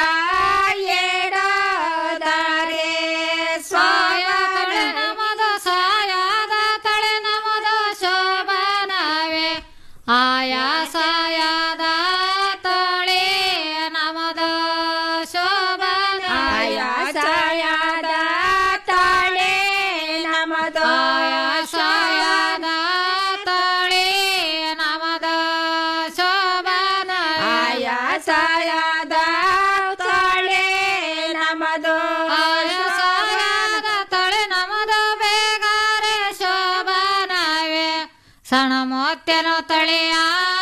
ಏಡಾದರೆ ಸಾಯ ತಳೆ ನಮದ ಸಾಯದ ತಳೆ ನಮದ ಶೋಭಾನವೇ ಆಯಾ ಸಾಯದ ತಳೆ ನಮದ ಶೋಭಾನ ಆಯಾ ಸಾಯದ ತಳೆ ನಮದ ಆಯಾ ಸಾಯದ ತಳೆ ನಮದ ಶೋಭಾನ ಆಯಾ ಸಾಯದ ತಳೆ ನಮದು ಆಯಾ ಸಾಯದ ತಳೆ ನಮದು ಬೇಗಾರೆ ಶೋಭಾನವೇ ಸಣ ಮೊತ್ತೆನ ತಳೆಯ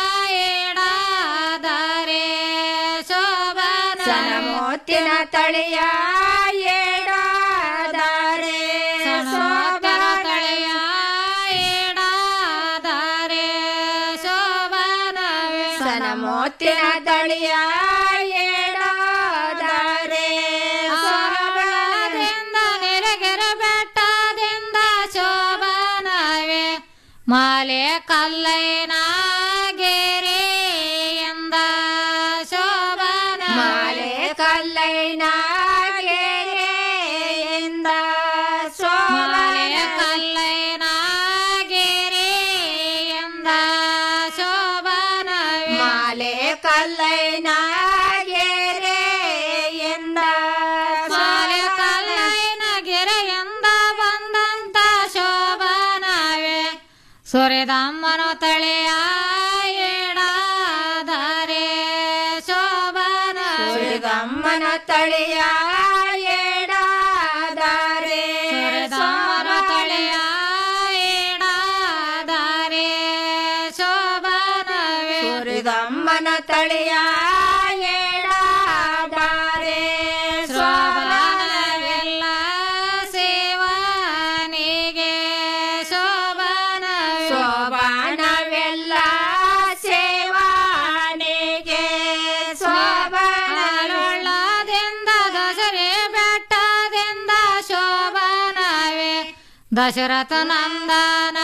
ಏಡಾದರೆ ಶೋಭಾನ ಸಣ ಮೊತ್ತಿನ ತಳೆಯ ಏಡಾದರೆ ಶೋಭಾನ ತಳೆಯ ಏಡಾದರೆ ಶೋಭಾನವೇ ಸಣ ಮೊತ್ತಿನ ತಳೆಯ ಏಡಾದರೆ ಶೋಭಾನದಿಂದ ನೆರೆಗೆರೆ ಬೆಟ್ಟದಿಂದ ಶೋಭಾನವೇ ಮಾಲೆ ಕಲ್ಲೈನ ಗೆರೆಯಿಂದ ಶೋಭಾನ ಮಾಲೆ ಕಲ್ಲೈನ ಗೆರೆಯಿಂದ ಮಾಲೆ ಕಲ್ಲೈನ ಗೆರೆಯಿಂದ ಶೋಭಾನ ಮಾಲೆ ಕಲ್ಲೈನ ಗೆರೆಯಿಂದ ಮಾಲೆ ಕಲ್ಲೈನ ಗೆರೆಯಿಂದ ಬಂದಂತ ಶೋಭಾನವೇ ಸುರಿದಮ್ಮನ ತಳೆಯ ಏಡಾದರೆ ಶೋಭಾನ ಸುರಿದಮ್ಮನ ತಳೆಯ ಏಡಾದರೆ ಸುರಿದಮ್ಮನ ತಳೆಯ ಏಡಾದರೆ ಶೋಭಾನವೇ ಸುರಿದಮ್ಮನ ತಳೆಯ ಏಡಾದರೆ ಶೋಭಾನವೆಲ್ಲ ಸೇವಾನಿಗೆ ಶೋಭಾನವೇ ಶೋಭಾನವೆಲ್ಲ ಸೇವಾನಿಗೆ ಶೋಭಾನದಿಂದ ದಸರೆ ಬೆಟ್ಟದಿಂದ ಶೋಭಾನವೇ ದಶರಥ ನಂದನ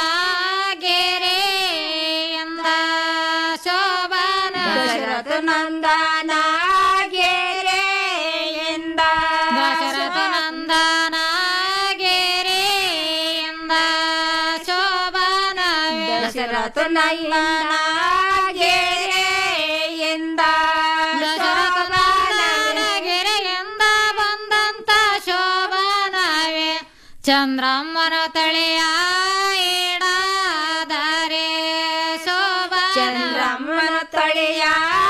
ಗೆರೆಯಿಂದ ಶೋಭಾನ ದಶರಥ ನಂದನ ಗೆರೆಯಿಂದ ದಶರಥ ನಂದನ ಗೆರೆಯಿಂದ ದಶರಥ ನಯನ ಗೆರೆಯಿಂದ ಗೆರೆಯಿಂದ ಬಂದಂತ ಶೋಭನವೇ ಚಂದ್ರಮ್ಮನ ತಳೆಯ ಏಡಾದರೆ ಶೋಭಾ ಚಂದ್ರಮ್ಮನ ತಳೆಯ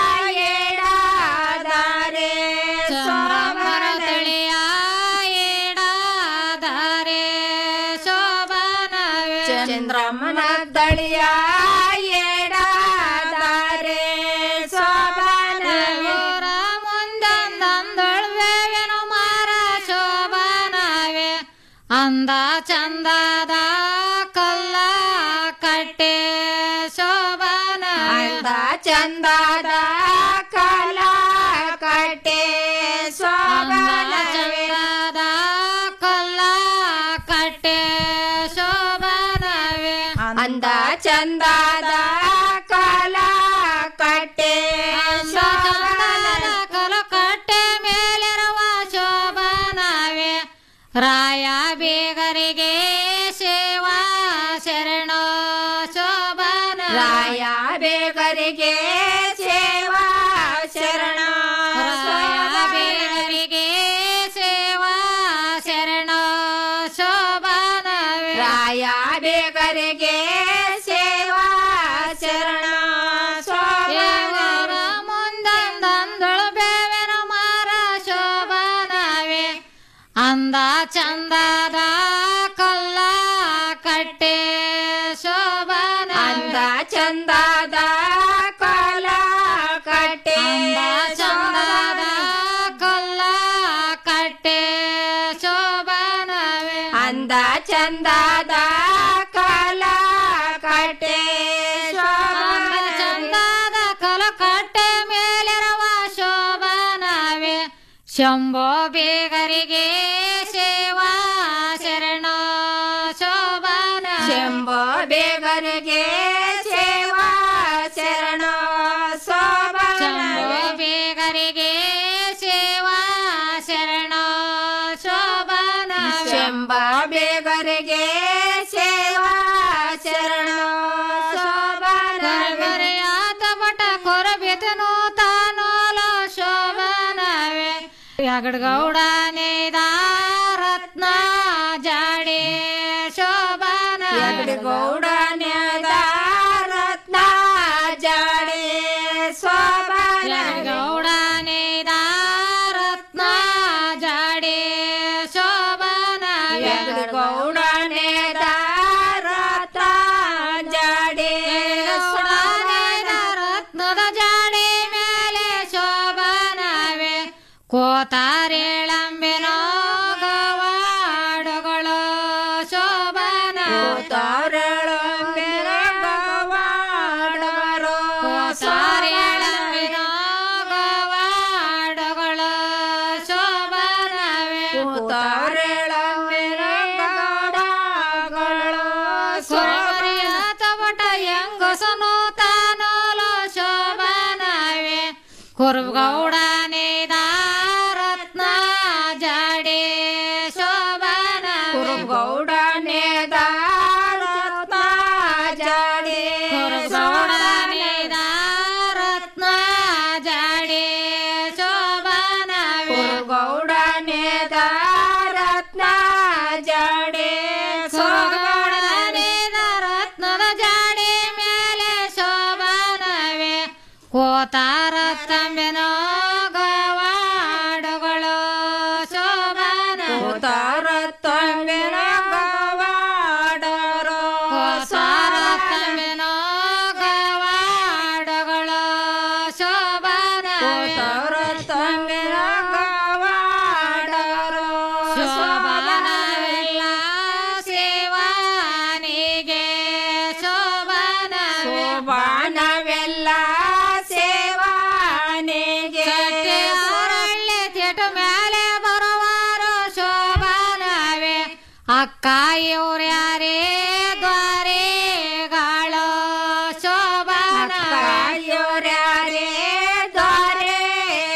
ಏಡಾದರೆ ಚಂದ್ರಮ್ಮನ ತಳೆಯ ಏಡಾದರೆ ಶೋಭನವೇ ಚಂದ್ರಮ್ಮನ ತಳೆಯ ಏಡಾದರೆ ಶೋಭನವೇ ಮುಂದೊಂದೊಳ್ವೇನು ಮಾರ ಶೋಭನವೇ ಅಂದ ಚಂದದ ಕಲ್ಲ ಕಟ್ಟೆ ಶೋಭನ ಅಂದ ಚಂದದ ಕಲ್ಲ ಕಟ್ಟೆ ಶೋಭನ ಚಂದದ ಕಲ್ಲ ಕಟ್ಟೆ ಶೋಭನವೇ ಅಂದ ಚಂದದ ಕಲ ಕಟ್ಟೆ ಶೋಭನದ ಕಲ ಕಟ್ಟೆ ಮೇಲಿರುವ ಶೋಭನವೇ ರಾಯ ಬೇಗರಿಗೆ ಸೇವಾ ಶರಣ ಶೋಭನ ರಾಯ ಬೇಗರಿಗೆ ಸೇವಾ ಶರಣ ರಾಯ ಬೇಗರಿಗೆ ಸೇವಾ ಶರಣ ಶೋಭನವೇ ರಾಯ ಬೇಗರಿಗೆ ಸೇವಾ ಶರಣ ಶೋಭನ ಮುಂದೊಂದೊಂದಳು ಬೇವೆನ ಮಾರ ಶೋಭನವೇ ಅಂದ ಚಂದದ ಕಲ್ಲ ಕಟ್ಟೆ ಶೋಭನ ಅಂದ ಚಂದದ ಕಲ್ಲ ಕಟ್ಟೆ ಅಂದ ಚಂದದ ಕಲ್ಲ ಕಟ್ಟೆ ಶೋಭನವೇ ಅಂದ ಚಂದದ ಕಲ ಕಟ್ಟೆ ಚಂದದ ಕಲ ಕಟ್ಟೆ ಮೇಲಿರುವ ಶೋಭನವೇ ಶಂಭೋ ಬೇಗರಿಗೆ ಸೇವಾ ಶರಣ ಶೋಭನ ಶಂಭೋ ಬೇಗರಿಗೆ ಸೇವಾ ಶರಣ ಶೋಭನ ಶಂಭೋ ಬೇಗರಿಗೆ ಸೇವಾ ಶರಣ ಶೋಭನ ಶಂಭ ಬೇಗರಿಗೆ ಸೇವಾ ಶರಣ ಶೋಭನ ಗರಿಯಾತ ಬಟ ಕೊರಬೇತನು ತಾನೋಲ ಶೋಭನವೇ ಯಗಡ್ಗೌಡನೆ ರತ್ನ ಜಾಡೆ ಶೋಭನ ಯಗಡ್ಗೌಡನೆ ರತ್ನ ಜಾಡೆ ಶೋಭನ ಯಗಡ್ಗೌಡನೆ ರತ್ನ ಜಾಡೆ ಶೋಭನ ಯಗಡ್ಗೌಡನೆ ರತ್ನ ಜಾಡೆ ರತ್ನದ ಜಾಡೆ ಮೇಲೆ ಶೋಭನವೇ ಕೋತಾರೇಳಂಬೆನೋ ಗವಾಡಗಳು ಶೋಭನ ಕೋತಾರೇಳಂಬೆನ ಗವಾಡಗಳು ಕೋತಾರೇಳಂಬೆನೋ ಗವಾಡಗಳು ಶೋಭನವೇ ಕೋತಾರೇಳಂಬೆನ ಗವಾಡಗಳು ಸೋರಿಯಾತ ಬಟ ಹೆಂಗಸನು ತಾನೋಲೋ ಶೋಭನವೇ ಕುರುಗೌಡನೆ ರತ್ನ ಜಾಡೆ ಶೋಭನ ಕುರುಗೌಡನೆ ರತ್ನ ಜಾಡೆ ಕುರುಗೌಡನೆ ರತ್ನ ಜಾಡೆ ಶೋಭನ ಕುರುಗೌಡನೆ ರತ್ನ ಜಾಡೆ ಕುರುಗೌಡನೆ ರತ್ನದ ಜಾಡೆ ಮೇಲೆ ಶೋಭನವೇ ಕೋತಾರ ತಂಬೆನೋ ಗವಾಡಗಳು ಶೋಭನ ಕೋತಾರ ತಂಬೆನ ಗವಾಡರು ಕೋತಾರ ತಂಬೆನೋ ಗವಾಡಗಳು ಶೋಭನ ಕೋತಾರ ತಂಬೆನ ಗವಾಡರು ಶೋಭನವೆಲ್ಲ ಸೇವಾನಿಗೆ ಶೋಭನ ಶೋಭನವೆಲ್ಲ ಸೇವಾನಿಗೆ ಅರಳ್ಳೆ ತಿಟ್ಟು ಮೇಲೆ ಬರುವಾರು ಶೋಭನವೇ ಅಕ್ಕ ಇವ್ರ್ಯಾರೇ ದ್ವಾರೆಗಳು ಶೋಭನ ಇವ್ರ್ಯಾರೇ ದ್ವಾರೆಗಳು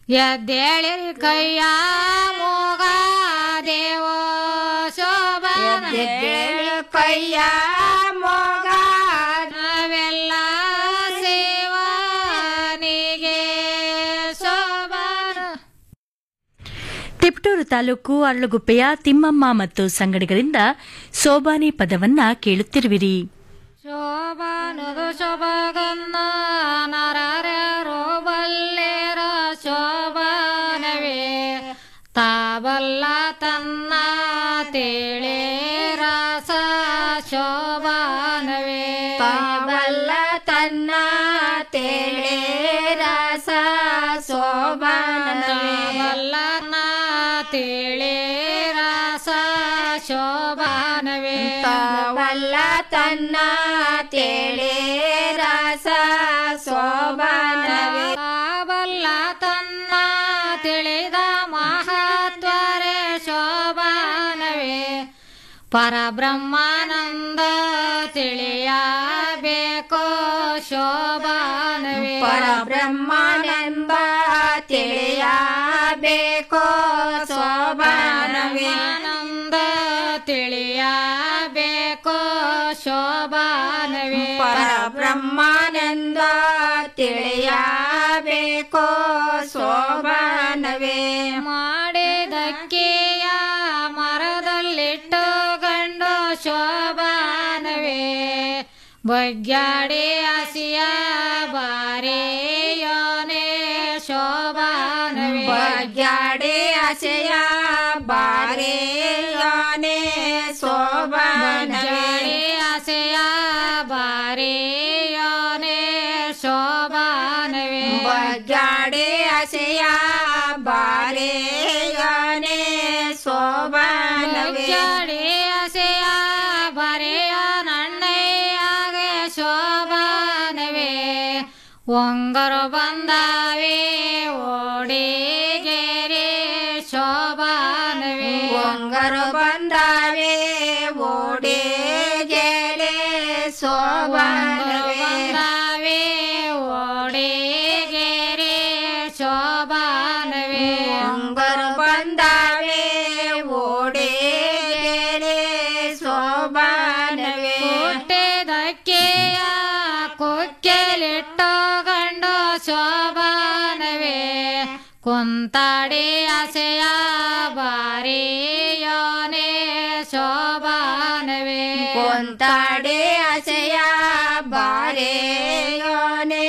ಎದ್ದೇಳಿರಿ ಕೈಯ ಮೋಗ ದೇವ ಶೋಭನ ಕೈಯ ಮೋಗ ನಾವೆಲ್ಲ ಸೇವನಿಗೆ ಶೋಭನ ತಿಪಟೂರು ತಾಲೂಕು ಅರಳುಗುಪ್ಪೆಯ ತಿಮ್ಮಮ್ಮ ಮತ್ತು ಸಂಗಡಿಗರಿಂದ ಸೋಬಾನೆ ಪದವನ್ನ ಕೇಳುತ್ತಿರುವಿರಿ ಶೋಭಾನುದು ಶೋಭಗನ್ನ ನರರ್ಯಾರೋ ಬಲ್ಲೇರ ಶೋಭಾನವೇ ತಾಬಲ್ಲ ತನ್ನ ತೇಳೆ ರಾಸ ಶೋಭಾನವೇ ತಾಬಲ್ಲ ತನ್ನ ತೇಳೆ ರಾಸ ಶೋಭಾನವೇ ಬಲ್ಲ ತೇಳೆ ರಾಸ ಶೋಭಾನವೇ ತಾವಲ್ಲ ತನ್ನ ತೇಳೆ ರಾಸ ಶೋಭಾನವೇ ತಾವಲ್ಲ ತನ್ನ ತಿಳಿದ ಮಹತ್ವರೇ ಶೋಭಾನವೇ ಪರಬ್ರಹ್ಮಾನಂದ ತಿಳಿಯಬೇಕೋ ಶೋಭಾನವೇ ಪರಬ್ರಹ್ಮಾನಂದ ತಿಳಿಯಬೇಕೋ ಶೋಭಾನವೇ ಆನಂದ ತಿಳಿಯಬೇಕೋ ಶೋಭಾನವೇ ಪರಬ್ರಹ್ಮಾನಂದ ತಿಳಿಯಬೇಕೋ ಶೋಭಾನವೇ ಮಾಡಿದಕ್ಕೆಯ ಮರದಲ್ಲಿಟ್ಟು ಗಂಡು ಶೋಭಾನವೇ ಬಗ್ಗಾಡಿ ಹಸಿಯ ಬಾರಿ ಯೋನೆ ಶೋಭಾನವೇ ಬಗ್ಗಾಡಿ ಹಸೆಯ ಬಾರಿ ಯೋನೆ ಶೋಭಾನವೇ ಹಸೆಯ ಬಾರಿ ಯೋನೆ ಶೋಭಾನವೇ ಬಗ್ಗಾಡಿ ಹಸೆಯ ಬಾರಿ ಯೋನೆ ಶೋಭಾನವೇ ಬಗ್ಗಾಡಿ ಹಸೆಯ ಬರೆಯ ನನ್ನಯ್ಯಾಗೆ ಶೋಭಾನವೇ ಒಂಗರು ಬಂದಾವೆ ಓಡಿಗೆರೆ ಶೋಭಾನವೇ ಒಂಗರು ಬಂದಾವೆ ಓಡಿಗೆರೆ ಶೋಭಾನವೇ ಬಂದಾವೆ ಓಡಿಗೆರೆ ಶೋಭಾನವೇ ಒಂಗರು ಬಂದಾವೆ ಓಡಿಗೆರೆ ಶೋಭಾನವೇ ಹುಟ್ಟಿದಕ್ಕೆಯ ಕೊಕ್ಕೆಲಿಟ್ಟು ಗಂಡು ಶೋಭಾನವೇ ಕುಂತಾಡಿ ಆಸೆಯ ಬಾರಿ ಯೋನೆ ಶೋಭಾನವೇ ಕುಂತಾಡಿ ಆಸೆಯ ಬಾರಿ ಯೋನೆ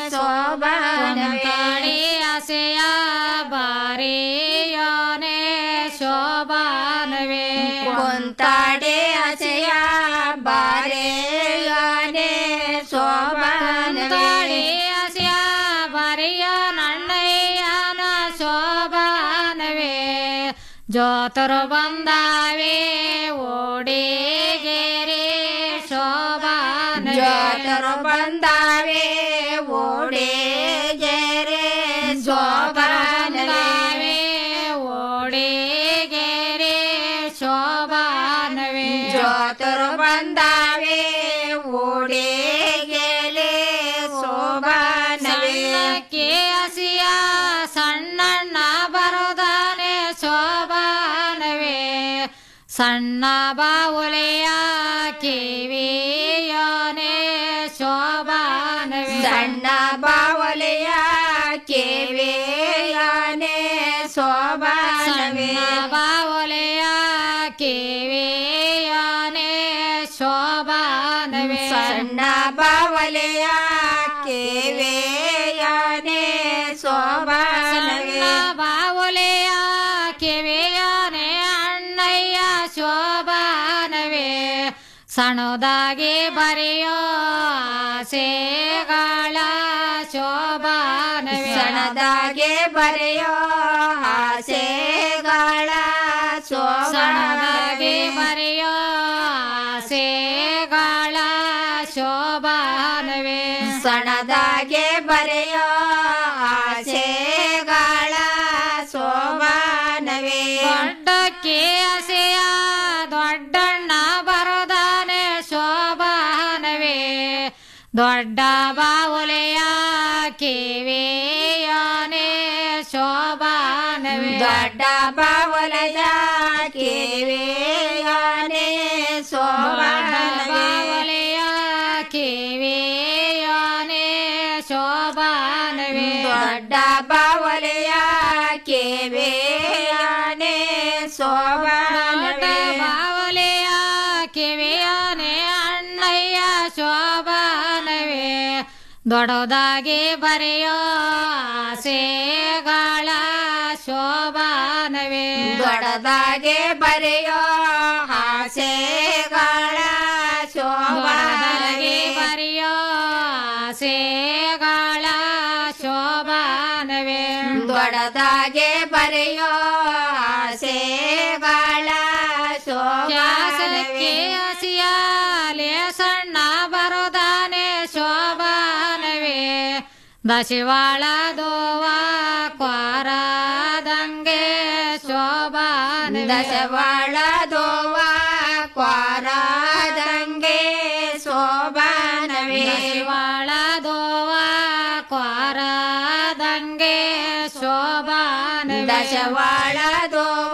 ಶೋಭಾನವೇ ಆಸೆಯ ಬಾರಿ ಯೋನೆ ಶೋಭಾನವೇ ಕುಂತಾಡಿ ಆಸೆಯ ಬಾರಿ ಯೋನೆ ಶೋಭಾನವೇ ಆಸೆಯ ಬಾರಿಯ ನನ್ನಯ್ಯನ ಶೋಭಾನವೇ ಜೋತರು ಬಂದಾವೆ ಓಡಿಗೆರೆ ಶೋಭಾನವೇ ಜೋತರು ಬಂದಾವೆ ಓಡಿಗೆರೆ ಶೋಭಾನವೇ ಓಡಿಗೆರೆ ಶೋಭಾನವೇ ಜೋತರು ಬಂದಾವೆ ಓಡಿಗೆರೆ ಶೋಭಾನವೇ ಹಸಿಯ ಸಣ್ಣಣ್ಣ ಬರೋದಾನೆ ಶೋಭಾನವೇ ಸಣ್ಣ ಬಾವುಲೆಯ ಕಿವಿಯೋನೆ ಶೋಭಾನವೇ ಸಣ್ಣ ಬಾವಲೆಯ ಕಿವಿಯಾನೆ ಶೋಭಾನವೇ ಬಾವಲೆಯ ಕಿವಿಯಾನೆ ಶೋಭಾನವೇ ಸಣ್ಣ ಬಾವಲೆಯ ಕಿವಿಯಾನೆ ಶೋಭಾನವೇ ಬಾವಲೆಯ ಕಿವಿಯಾನೆ ಅಣ್ಣಯ್ಯ ಶೋಭಾನವೇ ಸಣದಾಗಿ ಬರೆಯೋ ಆಸೆಗಳ ಶೋಭಾನವೇ ಸಣದಾಗೆ ಬರೆಯೋ ಆಸೆಗಳ ಸಣದಾಗೆ ಬರೆಯೋ ಆಸೆಗಳ ಶೋಭಾನವೇ ಸಣದಾಗೆ ಬರೆಯೋ ಆಸೆಗಳ ಶೋಭಾನವೇ ದೊಡ್ಡಕ್ಕೆ ಆಸೆಯ ದೊಡ್ಡಣ್ಣ ಬರೋದಾನೆ ಶೋಭಾನವೇ ದೊಡ್ಡ ಬಾವುಲೆಯ ಕಿವಿಯಾನೆ ಶೋಭ ದೊಡ್ಡ ಬಾವಲಯ ಕಿವಿಯಾನೆ ಶೋಭಾನವೇ ಕಿವಿಯಾನೆ ಶೋಭಾನವೇ ದೊಡ್ಡ ಬಾವಲಯ ಕಿವಿಯಾನೆ ಶೋಭಾನವೇ ಬಾವಲೆಯ ಕಿವಿಯಾನೆ ಅಣ್ಣಯ್ಯ ಶೋಭಾನವೇ ದೊಡ್ಡದಾಗಿ ಬರೆಯೋ ಆಸೆಗಳ ಶೋಭಾನವೇ ದೊಡ್ಡದಾಗಿ ಬರೆಯೋ ಆಸೆಗಳ ಶೋಭಾನವೇ ಬರೆಯೋ ಆಸೆಗಳ ಶೋಭಾನವೇ ದೊಡ್ಡದಾಗೆ ಬರೆಯೋ ಆಸೆಗಳ ಶೋಭಾನವೇ ಹಸಿಯಾಲೆ ಸಣ್ಣ ಬರೋದಾನೆ ಶೋಭಾನವೇ ದಶಿವಾಳ ದೋವ ಕ್ವಾರದಂಗೆ ಶೋಭಾನ ದಶವಾಳ ದೋವ ಕ್ವಾರದಂಗೆ ಶೋಭಾನವೇ ದಶವಾಳ ದೋವ ಕ್ವಾರದಂಗೆ ಶೋಭಾನವೇ ದಶವಾಳ ದೋವ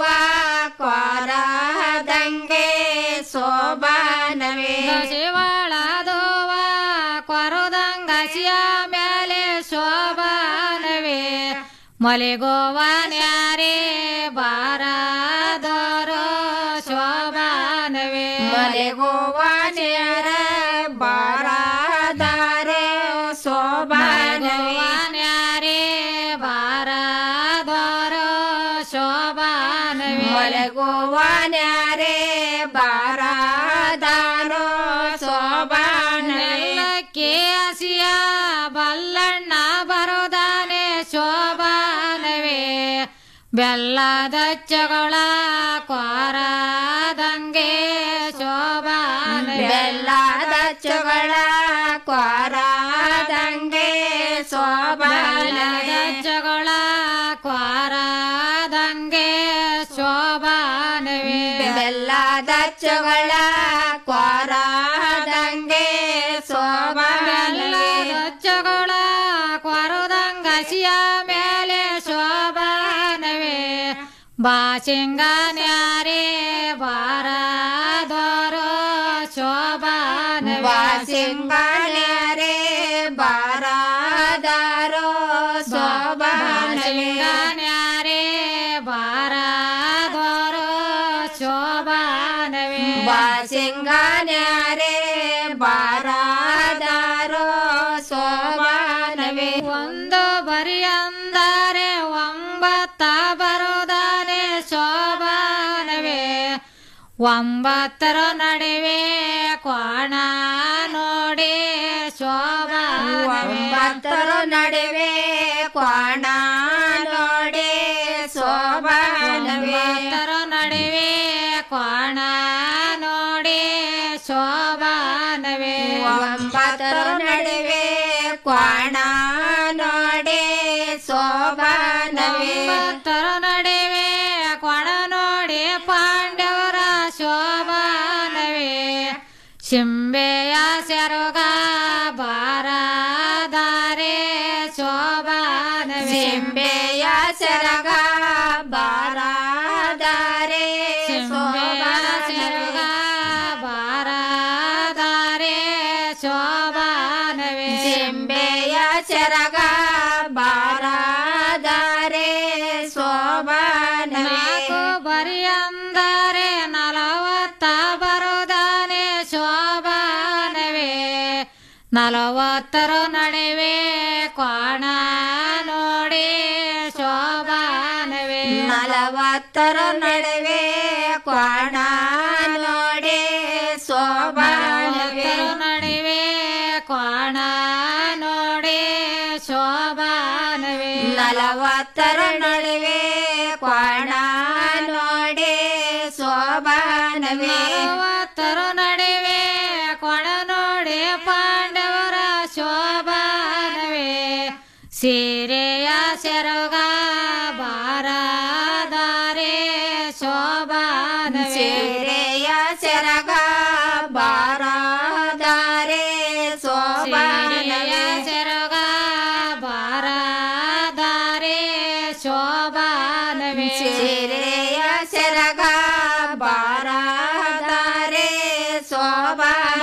ಕ್ವಾರದಂಗೆ ಶೋಭಾನವೇ ದಶವಾಳ ದೋವ ಕ್ವಾರದಂಗಸಿಯ ಮೇಲೆ ಶೋಭಾನವೇ ಮಲೆಗೋವನ್ಯಾರೇ ಬಾರದರೋ ಶೋಭಾನವೇ ಮಲೆಗೋವನ್ಯಾರ ಬಾರದಾರೆ ಶೋಭಾನವೇ ಬಾರದರೋ ಶೋಭಾನವೇ ಮಲೆಗೋವನ್ಯಾರೇ ಬಾರದಾರೋ ಶೋಭಾನಕ್ಕೆ ಹಸಿಯ ಬಲ್ಲಣ್ಣ ಬರೋದಾನೆ ಶೋಭಾನವೇ ಬೆಲ್ಲದ ಚಗಳ ಕ್ವಾರದಂಗೆ ಶೋಭಾನ ಬೆಲ್ಲದ ಚಗಳ ಕ್ವಾರದಂಗೆ ಶೋಭಾನದ ಚಗಳ ಕ್ವಾರದಂಗೆ ಶೋಭಾನವೇ ಬೆಲ್ಲದ ಚಗಳ ಕ್ವಾರದಂಗೆ ಶೋಭಾನವೇ ಚಗಳ ಕ್ವಾರದಂಗಸಿಯ ಮೇಲೆ ಶೋಭಾನವೇ ಬಾಸಿಂಗನ್ಯಾರೇ ಬಾರದೋರೋ ಶೋಭಾನವೇ ಬಾಸಿಂಗನ್ಯಾರೇ ಬಾರದಾರೋ ಶೋಭಾನವೇ ಬಾರದೋರೋ ಶೋಭಾನವೇ ಬಾಸಿಂಗನ್ಯಾರೇ ಬಾರದಾರೋ ಶೋಭಾನವೇ ಒಂದು ಬರಿ ಅಂದರೆ ಒಂಬತ್ತ ಬರೋದಾನೆ ಶೋಭಾನವೇ ಒಂಬತ್ತರ ನಡುವೆ ಕೋಣ ನೋಡಿ ಶೋಭಾನವೇ ಒಂಬತ್ತರ ನಡುವೆ ಕೋಣ ನೋಡಿ ಶೋಭಾನವೇ ಒಂಬತ್ತರ ನಡುವೆ ಕೋಣ ನೋಡಿ ಶೋಭಾನವೇ ಒಂಬತ್ತರ ನಡುವೆ ಕೋಣ ನೋಡಿ ಶೋಭಾನವೇ ಒಂಬತ್ತರ ನಡುವೆ ಕೋಣ ನೋಡಿ ಪಾಂಡವರ ಶೋಭಾನವೇ ಶಿಂಬೆಯ ಸೆರಗ ಬಾರದಾರೆ ಶೋಭಾನವೇ ಶಿಂಬೆಯ ಸೆರಗ ಬಾರದಾರೆ ಶೋಭಾನವೇ ಬಾರದಾರೆ ಶೋಭಾನವೇ ಶಿಂಬೆಯ ಸೆರಗ ಬಾರದಾರೆ ಶೋಭಾನವೇ ಬರಿ ಅಂದರೆ ನಲವತ್ತ ಬರೋದಾನೆ ಶೋಭಾನವೇ ನಲವತ್ತರ ನಡುವೆ ಕೋಣ ನೋಡಿ ಶೋಭಾನವೇ ನಲವತ್ತರ ನಡುವೆ ಕೋಣ ನೋಡಿ ಶೋಭಾನವೇ ನಡುವೆ ಕೋಣ ನೋಡಿ ಶೋಭಾನವೇ ನಲವತ್ತರ ನಡುವೆ ಕೋಣ ನೋಡಿ ಶೋಭಾನವೇ ನಲವತ್ತರ ನಡುವೆ ಕೊಣ ನೋಡಿ ಪಾಂಡವರ ಶೋಭಾನವೇ ಸೀರೆಯ ಸೆರಗ ಬಾರದಾರೆ ಶೋಭಾನವೇ ಸೀರೆಯ ಸೆರಗ ಬಾರದಾರೆ ಶೋಭಾನವೇ ಸೆರಗ ಬಾರದಾರೆ ಶೋಭಾನವೇ ಸೀರೆಯ ಸೆರಗ ಬಾರದಾರೆ ಶೋಭಾನ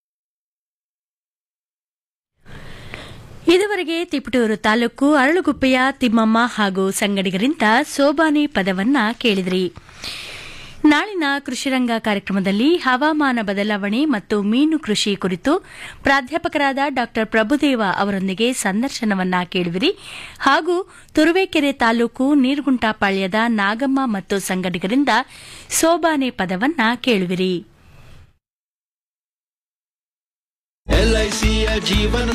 ಇದುವರೆಗೆ ತಿಪಟೂರು ತಾಲೂಕು ಅರಳುಗುಪ್ಪೆಯ ತಿಮ್ಮಮ್ಮ ಹಾಗೂ ಸಂಗಡಿಗರಿಂದ ಸೋಬಾನೆ ಪದವನ್ನ ಕೇಳಿದ್ರಿ ನಾಳಿನ ಕೃಷಿರಂಗ ಕಾರ್ಯಕ್ರಮದಲ್ಲಿ ಹವಾಮಾನ ಬದಲಾವಣೆ ಮತ್ತು ಮೀನು ಕೃಷಿ ಕುರಿತು ಪ್ರಾಧ್ಯಾಪಕರಾದ ಡಾ ಪ್ರಭುದೇವ ಅವರೊಂದಿಗೆ ಸಂದರ್ಶನವನ್ನ ಕೇಳುವಿರಿ ಹಾಗೂ ತುರುವೇಕೆರೆ ತಾಲೂಕು ನೀರ್ಗುಂಟಪಾಳ್ಯದ ನಾಗಮ್ಮ ಮತ್ತು ಸಂಗಡಿಗರಿಂದ ಸೋಬಾನೆ ಪದವನ್ನ ಕೇಳುವಿರಿ ಎಲ್ಐಸಿಯ ಜೀವನ